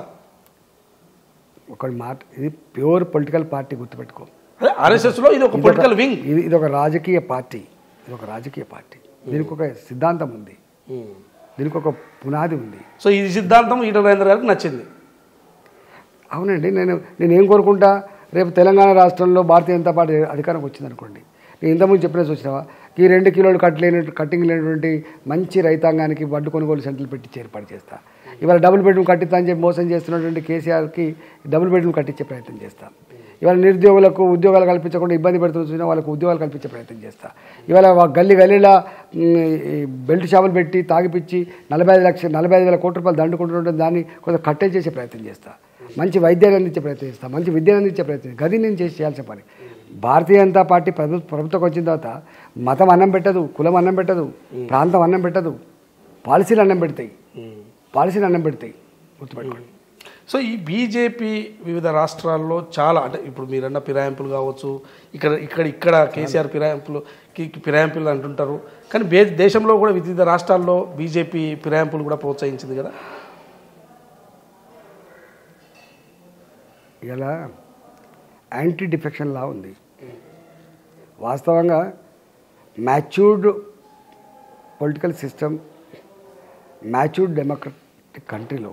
ఒక మాట ఇది ప్యూర్ పొలిటికల్ పార్టీ గుర్తుపెట్టుకో అదే ఆర్ఎస్ఎస్ లో ఇది ఒక పొలిటికల్ వింగ్ ఇది ఇది ఒక రాజకీయ పార్టీ ఇది ఒక రాజకీయ పార్టీ దీనికి ఒక సిద్ధాంతం ఉంది దీనికి ఒక పునాది ఉంది సో ఈ సిద్ధాంతం ఈటల రాజేంద్ర గారికి నచ్చింది అవునండి నేను నేను ఏం కోరుకుంటా రేపు తెలంగాణ రాష్ట్రంలో భారతీయ జనతా పార్టీ అధికారంకి వచ్చింది అనుకోండి నేను ఇంతకుముందు చెప్పినట్టు వచ్చినావా ఈ రెండు కిలోలు కట్టలేని కట్టింగ్ లేనటువంటి మంచి రైతాంగానికి వడ్డు కొనుగోలు సెంటర్లు పెట్టి ఏర్పాటు చేస్తా ఇవాళ డబుల్ బెడ్రూమ్ కట్టిస్తా అని చెప్పి మోసం చేస్తున్నటువంటి కేసీఆర్కి డబుల్ బెడ్రూమ్ కట్టించే ప్రయత్నం చేస్తా ఇవాళ నిరుద్యోగులకు ఉద్యోగాలు కల్పించకుండా ఇబ్బంది పెడుతున్న చూసినా వాళ్ళకు ఉద్యోగాలు కల్పించే ప్రయత్నం చేస్తా ఇవాళ వా- గల్లీ గల్లీలా మ్, ఈ బెల్ట్ షాపులు పెట్టి తాగిపిచ్చి నలభై ఐదు లక్షలు నలభై ఐదు వేల కోట్ల రూపాయలు దండుకుంటుంటే దాన్ని కొంత కట్టె చేసే ప్రయత్నం చేస్తా మంచి వైద్యాన్ని అందించే ప్రయత్నం చేస్తా మంచి విద్యను అందించే ప్రయత్నం గది నేను చేసి చేయాల్సిన పని భారతీయ జనతా పార్టీ ప్రభు ప్రభుత్వం వచ్చిన తర్వాత మతం అన్నం పెట్టదు కులం అన్నం పెట్టదు ప్రాంతం అన్నం పెట్టదు పాలసీలు అన్నం పెడతాయి పాలసీలు అన్నం పెడతాయి గుర్తుపెట్టుకోండి సో ఈ బీజేపీ వివిధ రాష్ట్రాల్లో చాలా అంటే ఇప్పుడు మీరన్న ఫిరాయింపులు కావచ్చు ఇక్కడ ఇక్కడ ఇక్కడ కేసీఆర్ ఫిరాయింపులు కి- కి ఫిరాయింపులు అంటుంటారు కానీ బే దేశంలో కూడా వివిధ రాష్ట్రాల్లో బీజేపీ ఫిరాయింపులు కూడా ప్రోత్సహించింది కదా ఇలా యాంటీ డిఫెక్షన్ లా ఉంది వాస్తవంగా matured political system matured democratic కంట్రీలో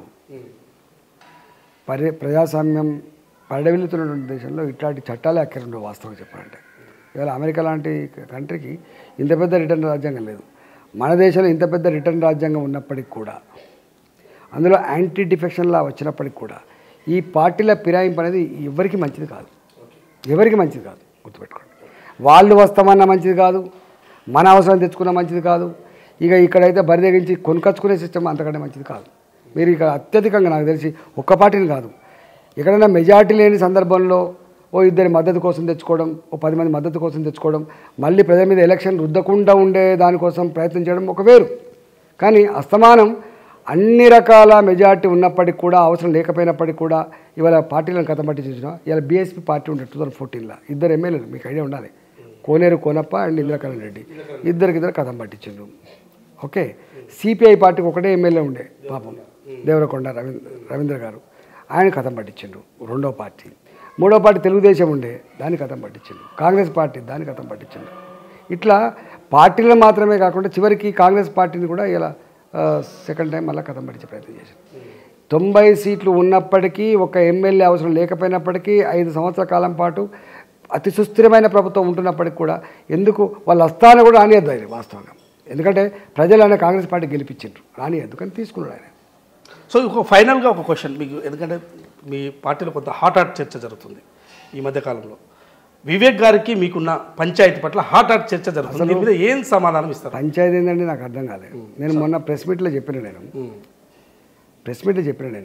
పరి ప్రజాస్వామ్యం పరిడవిల్లుతున్నటువంటి దేశంలో ఇట్లాంటి చట్టాలే అక్కడ ఉండవు వాస్తవంగా చెప్పాలంటే ఇవాళ అమెరికా లాంటి కంట్రీకి ఇంత పెద్ద రిటర్న్ రాజ్యాంగం లేదు మన దేశంలో ఇంత పెద్ద రిటర్న్ రాజ్యాంగం ఉన్నప్పటికి కూడా అందులో యాంటీ డిఫెక్షన్ లా వచ్చినప్పటికి కూడా ఈ పార్టీల ఫిరాయింపు అనేది ఎవరికి మంచిది కాదు ఎవరికి మంచిది కాదు గుర్తుపెట్టుకోండి వాళ్ళు వస్తామన్నా మంచిది కాదు మన అవసరం తెచ్చుకున్న మంచిది కాదు ఇక ఇక్కడైతే బరిదగించి కొనుకొచ్చుకునే సిస్టమ్ అంతకంటే మంచిది కాదు మీరు ఇక అత్యధికంగా నాకు తెలిసి ఒక్క పార్టీని కాదు ఎక్కడైనా మెజార్టీ లేని సందర్భంలో ఓ ఇద్దరి మద్దతు కోసం తెచ్చుకోవడం ఓ పది మంది మద్దతు కోసం తెచ్చుకోవడం మళ్ళీ ప్రజల మీద ఎలక్షన్ రుద్దకుండా ఉండే దానికోసం ప్రయత్నం చేయడం ఒక వేరు కానీ అస్తమానం అన్ని రకాల మెజార్టీ ఉన్నప్పటికీ కూడా అవసరం లేకపోయినప్పటికీ కూడా ఇవాళ పార్టీలను కథ పట్టి చూసిన ఇవాళ బీఎస్పీ పార్టీ ఉండే టూ థౌసండ్ ఫోర్టీన్లో ఇద్దరు ఎమ్మెల్యేలు మీకు ఐడియా ఉండాలి కోనేరు కోనప్ప అండ్ ఇంద్రకరణ్ రెడ్డి ఇద్దరికి ఇద్దరు కథం పట్టించిండ్రు ఓకే సిపిఐ పార్టీకి ఒకటే ఎమ్మెల్యే ఉండే పాపం దేవరకొండ రవీంద్ర రవీంద్ర గారు ఆయన కథం పట్టించిండు రెండో పార్టీ మూడో పార్టీ తెలుగుదేశం ఉండే దాన్ని కథం పట్టించిండు కాంగ్రెస్ పార్టీ దాన్ని కథం పట్టించిండు ఇట్లా పార్టీలను మాత్రమే కాకుండా చివరికి కాంగ్రెస్ పార్టీని కూడా ఇలా సెకండ్ టైం మళ్ళీ కథం పట్టించే ప్రయత్నం చేశారు తొంభై సీట్లు ఉన్నప్పటికీ ఒక ఎమ్మెల్యే అవసరం లేకపోయినప్పటికీ ఐదు సంవత్సరాల కాలం పాటు అతి సుస్థిరమైన ప్రభుత్వం ఉంటున్నప్పటికీ కూడా ఎందుకు వాళ్ళు వస్తాను కూడా రానియద్దు ఆయన వాస్తవంగా ఎందుకంటే ప్రజలు ఆయన కాంగ్రెస్ పార్టీ గెలిపించిండ్రు రానియద్దు కానీ తీసుకున్నాడు ఆయన సో ఒక ఫైనల్గా ఒక క్వశ్చన్ మీకు ఎందుకంటే మీ పార్టీలో కొంత హాట్ హాట్ చర్చ జరుగుతుంది ఈ మధ్య కాలంలో వివేక్ గారికి మీకున్న పంచాయతీ పట్ల హాట్ హాట్ చర్చ జరుగుతుంది దీని మీద ఏం సమాధానం ఇస్తారు పంచాయతీ ఏంటంటే నాకు అర్థం కాలేదు నేను మొన్న ప్రెస్ మీట్లో చెప్పిన నేను ఉమ్. ప్రెస్ మీట్లో చెప్పిన నేను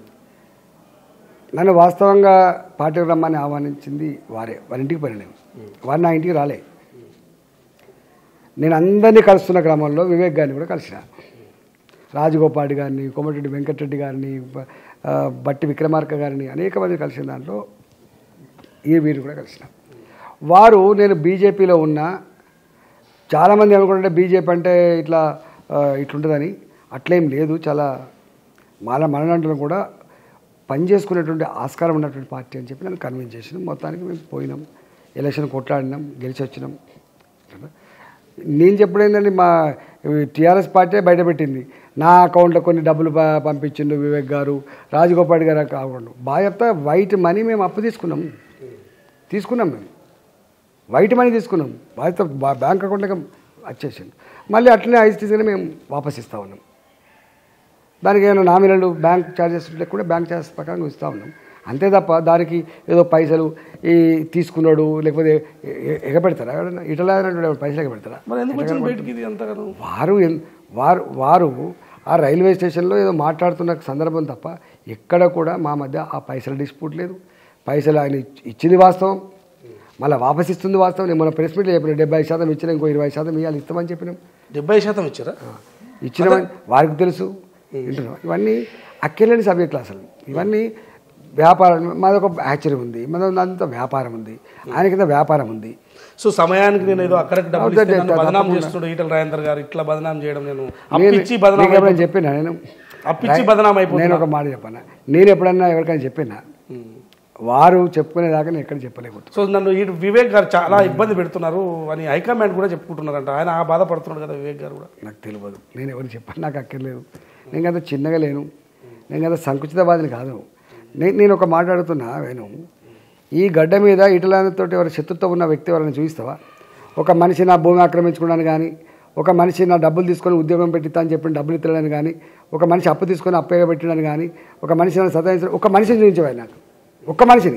నన్ను వాస్తవంగా పార్టీకి రమ్మని ఆహ్వానించింది వారే వారి ఇంటికి పోయిన నేను వారు నా ఇంటికి రాలే నేను అందరినీ కలుస్తున్న క్రమంలో వివేక్ గారిని కూడా కలిసిన రాజగోపాల్ గారిని కోమటిరెడ్డి వెంకటరెడ్డి గారిని బ- ఆ, బట్టి విక్రమార్క గారిని అనేక మంది కలిసిన దాంట్లో ఈ వీరు కూడా కలిసిన వారు నేను బీజేపీలో ఉన్న చాలామంది అనుకుంటే బీజేపీ అంటే ఇట్లా ఆ, ఇట్లుంటుందని అట్లేం లేదు చాలా మన మననంటలో కూడా పనిచేసుకునేటువంటి ఆస్కారం ఉన్నటువంటి పార్టీ అని చెప్పి నన్ను కన్విన్స్ చేసినాం మొత్తానికి మేము పోయినాం ఎలక్షన్ కొట్లాడినాం గెలిచి వచ్చినాం నేను చెప్పడం ఏంటంటే మా టీఆర్ఎస్ పార్టీ బయటపెట్టింది నా అకౌంట్లో కొన్ని డబ్బులు ప- పంపించిండు వివేక్ గారు రాజగోపాల్ గారు అకౌంట్ బాగా చెప్తా వైట్ మనీ మేము అప్పు తీసుకున్నాం తీసుకున్నాం మేము వైట్ మనీ తీసుకున్నాం బాధ్యత బా- బ్యాంక్ అకౌంట్లోకి వచ్చేసింది మళ్ళీ అట్లనే ఐదు తీసుకుని మేము వాపస్ ఇస్తా ఉన్నాం దానికి ఏమైనా నామినల్ బ్యాంక్ ఛార్జెస్ ఉంటే కూడా బ్యాంక్ ఛార్జెస్ ప్రకారం ఇస్తూ ఉన్నాం అంతే తప్ప దానికి ఏదో పైసలు ఈ తీసుకున్నాడు లేకపోతే ఎ- ఎ- ఎగపెడతారా ఎవడన్నా ఇటలా పైసలు ఎగపెడతారా మరి ఎందుకు వచ్చింది బయటికి ఇది అంతగానో వారు ఎన్- వారు వారు ఆ రైల్వే స్టేషన్లో ఏదో మాట్లాడుతున్న సందర్భం తప్ప ఎక్కడ కూడా మా మధ్య ఆ పైసల డిస్ప్యూట్ లేదు పైసలు ఆయన ఇచ్- ఇచ్చింది వాస్తవం మళ్ళీ వాపస్ ఇస్తుంది వాస్తవం నేను మన ప్రెస్ మీట్లో చెప్పిన డెబ్బై శాతం ఇచ్చిన ఇంకో ఇరవై శాతం ఇవ్వాలి ఇస్తామని చెప్పినాం డెబ్బై శాతం ఇచ్చారా ఇచ్చిన వారికి తెలుసు వింటున్నాం ఇవన్నీ అక్కెలేని సబ్జెక్టులు అసలు ఇవన్నీ వ్యాపారం మాదొక హ్యాచరీ ఉంది మన అంతా వ్యాపారం ఉంది ఆయన కింద వ్యాపారం ఉంది సో సమయానికి నేను ఏదో అక్కడికి డబ్బులు అవుతుంది, ఇస్తే నన్ను బదనాం తప్పకుండా. చేస్తున్నాడు ఈటల రాజేందర్ గారు ఇట్లా బదనాం చేయడం నేను నేను- అప్పిచ్చి బదనాం నీకు ఎప్పుడైనా చెప్పినా నేను అప్పిచ్చి బదనాం నేను అయిపోతున్నా ఒక మాట చెప్పాను నేను ఎప్పుడన్నా ఎవరికైనా చెప్పినా వారు చెప్పుకునేదాకా నేను ఎక్కడ చెప్పలేకపోతున్నాను సో నన్ను ఈ వివేక్ గారు చాలా ఇబ్బంది పెడుతున్నారు అని హైకమాండ్ కూడా చెప్పుకుంటున్నారంట ఆయన ఆ బాధపడుతున్నాడు కదా వివేక్ గారు కూడా నాకు తెలియదు నేను ఎవరు చెప్పాను నాకు అక్కర్లేదు నేను కదా చిన్నగా లేను నేను కదా సంకుచితవాదిని కాదు నేను నేను ఒక మాట అడుగుతున్నా నేను ఈ గడ్డ మీద ఇటలాతో ఎవరి శత్రుత్వం ఉన్న వ్యక్తి ఎవరైనా చూపిస్తావా ఒక మనిషి నా భూమి ఆక్రమించుకున్నాను కానీ ఒక మనిషి నా డబ్బులు తీసుకొని ఉద్యోగం పెట్టిస్తా అని చెప్పి డబ్బులు ఇత్తడానికి కానీ ఒక మనిషి అప్పు తీసుకొని అప్పగా పెట్టడానికి కానీ ఒక మనిషి నన్ను సతాయించడం ఒక మనిషిని చూపించవాలి నాకు ఒక్క మనిషిని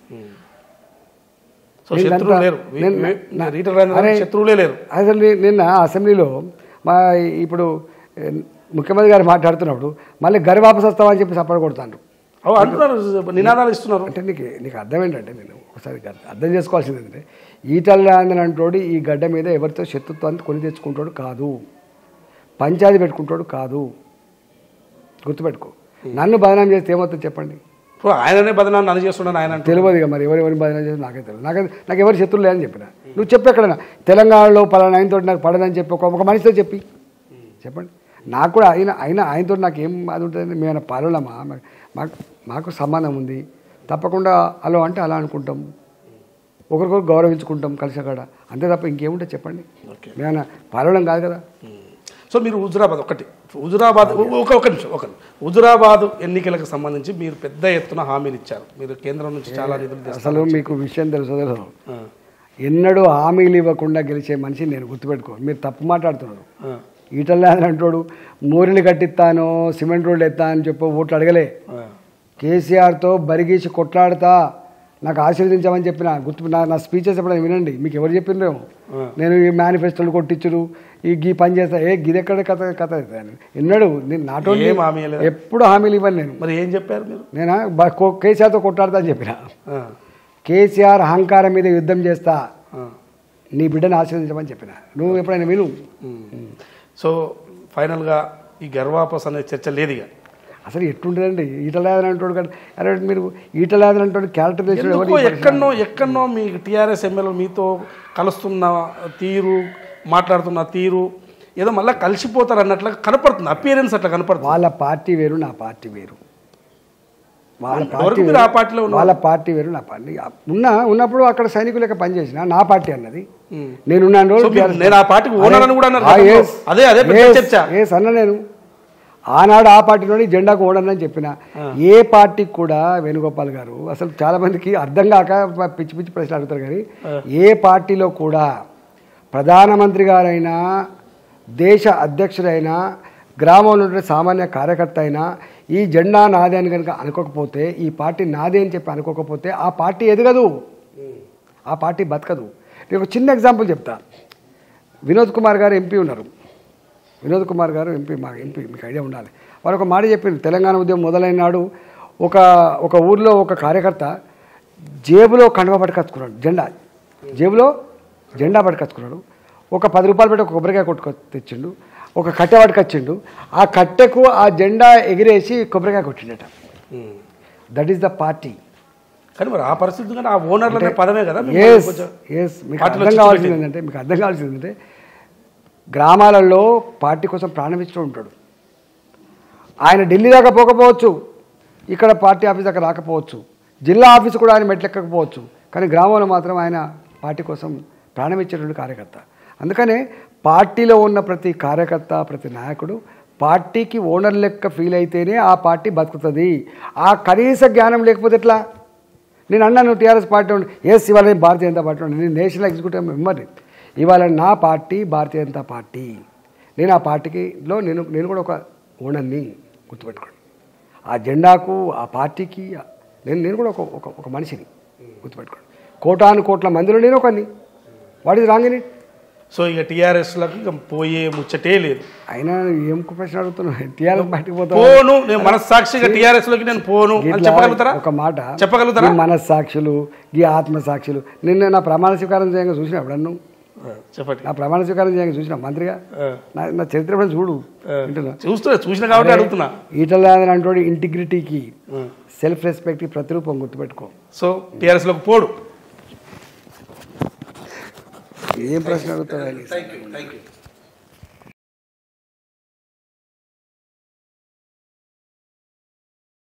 సో నేను శత్రువులు అంతా- లేరు వి- నేను- వి- నా- ఈటల రాజేందర్ గారికి అరే- శత్రువులే లేరు అసలు నే- నిన్న అసెంబ్లీలో మా ఇప్పుడు ఏ, ముఖ్యమంత్రి గారు మాట్లాడుతున్నప్పుడు మళ్ళీ గరి వాపస్ వస్తామని చెప్పి సపోర్ట్ కొడతాను అవు అంటున్నారు నినాదాలు ఇస్తున్నారు అంటే నీకు నీకు అర్థం ఏంటంటే నేను ఒకసారి గర్- అర్థం చేసుకోవాల్సింది ఏంటంటే ఈటల రాజేంద్రన్ అంటోడు ఈ గడ్డ మీద ఎవరితో శత్రుత్వాన్ని కొని తెచ్చుకుంటాడు కాదు పంచాయతీ పెట్టుకుంటాడు కాదు గుర్తుపెట్టుకో నన్ను బదనాం చేస్తే ఏమవుతుంది చెప్పండి సో ఆయననే బదనాన్ని నన్ను చేస్తున్నాను ఆయన అంటున్నారు. తెలియదు ఇక మరి ఎవరు ఎవరిని బదనాం చేసి నాకే తెలియదు నాకు నాకు ఎవరు శత్రులు లేదని చెప్పిన నువ్వు చెప్పు ఎక్కడైనా తెలంగాణలో పలానా ఆయనతో నాకు పడదని చెప్పి ఒక ఒక మనిషితో చెప్పి చెప్పండి నాకు కూడా ఆయన ఆయన ఆయనతో నాకు ఏం అది ఉంటుంది మేము పాలనమా మాకు మాకు సంబంధం ఉంది తప్పకుండా అలా అంటే అలా అనుకుంటాం ఒకరికొకరు గౌరవించుకుంటాం కలిసి అక్కడ అంతే తప్ప ఇంకేముంటుంది చెప్పండి ఓకే మేమన్నా పాలనం కాదు కదా సో మీరు హుజురాబాద్ ఒకటి హుజురాబాద్ ఒక ఒక నిమిషం ఒక నిమిషం. హుజురాబాద్ ఎన్నికలకు సంబంధించి మీరు పెద్ద ఎత్తున హామీలు ఇచ్చారు మీరు కేంద్రం నుంచి చాలా నిధులు తెస్తారు అసలు మీకు విషయం తెలుసు తెలుసు ఆ. ఎన్నడూ హామీలు ఇవ్వకుండా గెలిచే మనిషిని నేను గుర్తుపెట్టుకో మీరు తప్పు మాట్లాడుతున్నారు ఆ, ఈటల్లా అంటాడు మోరిని కట్టిస్తాను సిమెంట్ రోడ్లు ఎత్తా అని చెప్పి ఓట్లు అడగలే ఆ, కేసీఆర్తో బరిగీసి కొట్లాడతా నాకు ఆశీర్వదించమని చెప్పిన గుర్తు నా నా స్పీచెస్ ఎప్పుడైనా వినండి మీకు ఎవరు చెప్పిండ్రేమో ఆ. నేను ఈ మేనిఫెస్టోలు కొట్టించురు ఈ గీ పని చేస్తా ఏ గిదెక్కడ కథ కథ అవుతుంది ఎన్నడు నేను నాట్ ఓన్లీ ఏం హామీ ఇవ్వలేదా? ఎప్పుడు హామీలు ఇవ్వను నేను మరి ఏం చెప్పారు మీరు నేను బ- కో- కేసీఆర్తో కొట్లాడతా అని చెప్పిన ఆ, కేసీఆర్ అహంకారం మీద యుద్ధం చేస్తా ఆ, నీ బిడ్డను ఆశీర్వదించమని చెప్పిన నువ్వు ఎప్పుడైనా విను ఉమ్. సో ఫైనల్గా ఈ గర్వాపస్ అనే చర్చ లేదు ఇక అసలు ఎట్టుంటుందండి ఈటలాదన అంటాడు కదా అరే మీరు ఈటలాదన అంటాడు క్యారెక్టర్ తెచ్చాడు ఎవరు ఎందుకో ఎక్కడనో ఎక్కడనో మీ టీఆర్ఎస్ ఎమ్మెల్యే మీతో కలుస్తున్న తీరు మాట్లాడుతున్న తీరు ఏదో మళ్ళీ కలిసిపోతారు అన్నట్లు కనపడుతుంది అపియరెన్స్ అట్లా కనపడుతుంది వాళ్ళ పార్టీ వేరు నా పార్టీ వేరు వాళ్ళ ఎవరికి పార్టీ మీరు వేరు, ఆ పార్టీలో ఉన్నారు? వాళ్ళ పార్టీ వేరు నా పార్టీ ఉన్నా ఉన్నప్పుడు అక్కడ సైనికులు లెక్క పనిచేసిన నా పార్టీ అన్నది ఉమ్. నేను ఉన్నాను సో మీరు- నేను ఆ పార్టీకి ఓనర్ అని కూడా అన్నారు ఆ, గతంలో. yes. అదే అదే పెద్ద Yes, చర్చ yes అన్న నేను ఆనాడు ఆ పార్టీలోని జెండాకు ఓనర్ అని చెప్పిన ఏ పార్టీకి కూడా వేణుగోపాల్ గారు అసలు చాలా మందికి అర్థం కాక పిచ్చి పిచ్చి ప్రశ్నలు అడుగుతారు కానీ ఏ పార్టీలో కూడా ప్రధానమంత్రి గారైనా దేశ అధ్యక్షుడైనా గ్రామంలో ఉండే సామాన్య కార్యకర్త అయినా ఈ జెండా నాదే అని కనుక అనుకోకపోతే ఈ పార్టీ నాదే అని చెప్పి అనుకోకపోతే ఆ పార్టీ ఎదగదు ఆ పార్టీ బతకదు నేను ఒక చిన్న ఎగ్జాంపుల్ చెప్తా వినోద్ కుమార్ గారు ఎంపీ ఉన్నారు వినోద్ కుమార్ గారు ఎంపీ మా ఎంపీ మీకు ఐడియా ఉండాలి వారు ఒక మాట చెప్పింది తెలంగాణ ఉద్యమం మొదలైన నాడు ఒక ఒక ఊర్లో ఒక కార్యకర్త జేబులో కండువ పట్టుకొచ్చుకున్నాడు జెండా జేబులో జెండా పట్టుకొచ్చుకున్నాడు ఒక పది రూపాయలు పెట్టి ఒక కొబ్బరికాయ కొట్టుకొ తెచ్చిండు ఒక కట్టె పట్టుకొచ్చిండు ఆ కట్టెకు ఆ జెండా ఎగిరేసి కొబ్బరికాయ కొట్టిండట um. That is the party కానీ మరి ఆ పరిస్థితి కానీ ఆ ఓనర్లు అనే పదమే కదా మిమ్మల్ని ఎస్ కొంచెం ఎస్ మీకు పార్టీలో అర్థం చిచ్చు కావాల్సింది పెట్టింది. ఏంటంటే మీకు అర్థం కావాల్సింది ఏంటంటే గ్రామాలలో పార్టీ కోసం ప్రాణం ఇస్తూ ఉంటాడు ఆయన ఢిల్లీ దాకా పోకపోవచ్చు ఇక్కడ పార్టీ ఆఫీస్ దాకా రాకపోవచ్చు జిల్లా ఆఫీస్ కూడా ఆయన మెట్లెక్కకపోవచ్చు కానీ గ్రామంలో మాత్రం ఆయన పార్టీ కోసం ప్రాణం ఇచ్చేటువంటి కార్యకర్త అందుకనే పార్టీలో ఉన్న ప్రతి కార్యకర్త ప్రతి నాయకుడు పార్టీకి ఓనర్ లెక్క ఫీల్ అయితేనే ఆ పార్టీ బతుకుతుంది ఆ కనీస జ్ఞానం లేకపోతే ఎట్లా నేను అన్నాను టీఆర్ఎస్ పార్టీ ఉండి ఎస్ ఇవాళ నేను భారతీయ జనతా పార్టీ ఉండి నేను నేషనల్ ఎగ్జిక్యూటివ్ మెంబర్ని ఇవాళ నా పార్టీ భారతీయ జనతా పార్టీ నేను ఆ పార్టీకిలో నేను నేను కూడా ఒక ఓనర్ని గుర్తుపెట్టుకోండి ఆ జెండాకు ఆ పార్టీకి నేను నేను కూడా ఒక ఒక ఒక మనిషిని గుర్తుపెట్టుకోండి కోటాను కోట్ల మందిలో నేను ఒకని what is wrong in it so ఇక టీఆర్ఎస్లకు ఇక పోయే ముచ్చటే లేదు అయినా ఏం ప్రశ్న అడుగుతున్నావు టీఆర్ఎస్ పార్టీకి పోతావు పోను నేను మనస్సాక్షిగా టీఆర్ఎస్ లోకి నేను పోను అని ఇట్లా చెప్పగలుగుతారా ఒక మాట చెప్పగలుగుతారా ఈ మనస్సాక్షులు ఈ ఆత్మసాక్షులు నిన్న నా ప్రమాణ స్వీకారం చేయంగా చూసిన ఎప్పుడన్ను ఆ, చెప్పండి నా ప్రమాణ స్వీకారం చేయంగా చూసిన మంత్రిగా ఆ, నా నా చరిత్ర ఎప్పుడైనా చూడు ఆ. వింటున్నా చూస్తున్నా చూసిన కాబట్టి అడుగుతున్నా ఈటలాదని అంటోడు ఇంటిగ్రిటీకి ఆ. సెల్ఫ్ రెస్పెక్ట్కి ప్రతిరూపం గుర్తుపెట్టుకో సో టీఆర్ఎస్ లోకి పోడు ఏం ప్రశ్న అడుగుతావు థ్యాంక్ యూ థ్యాంక్ యూ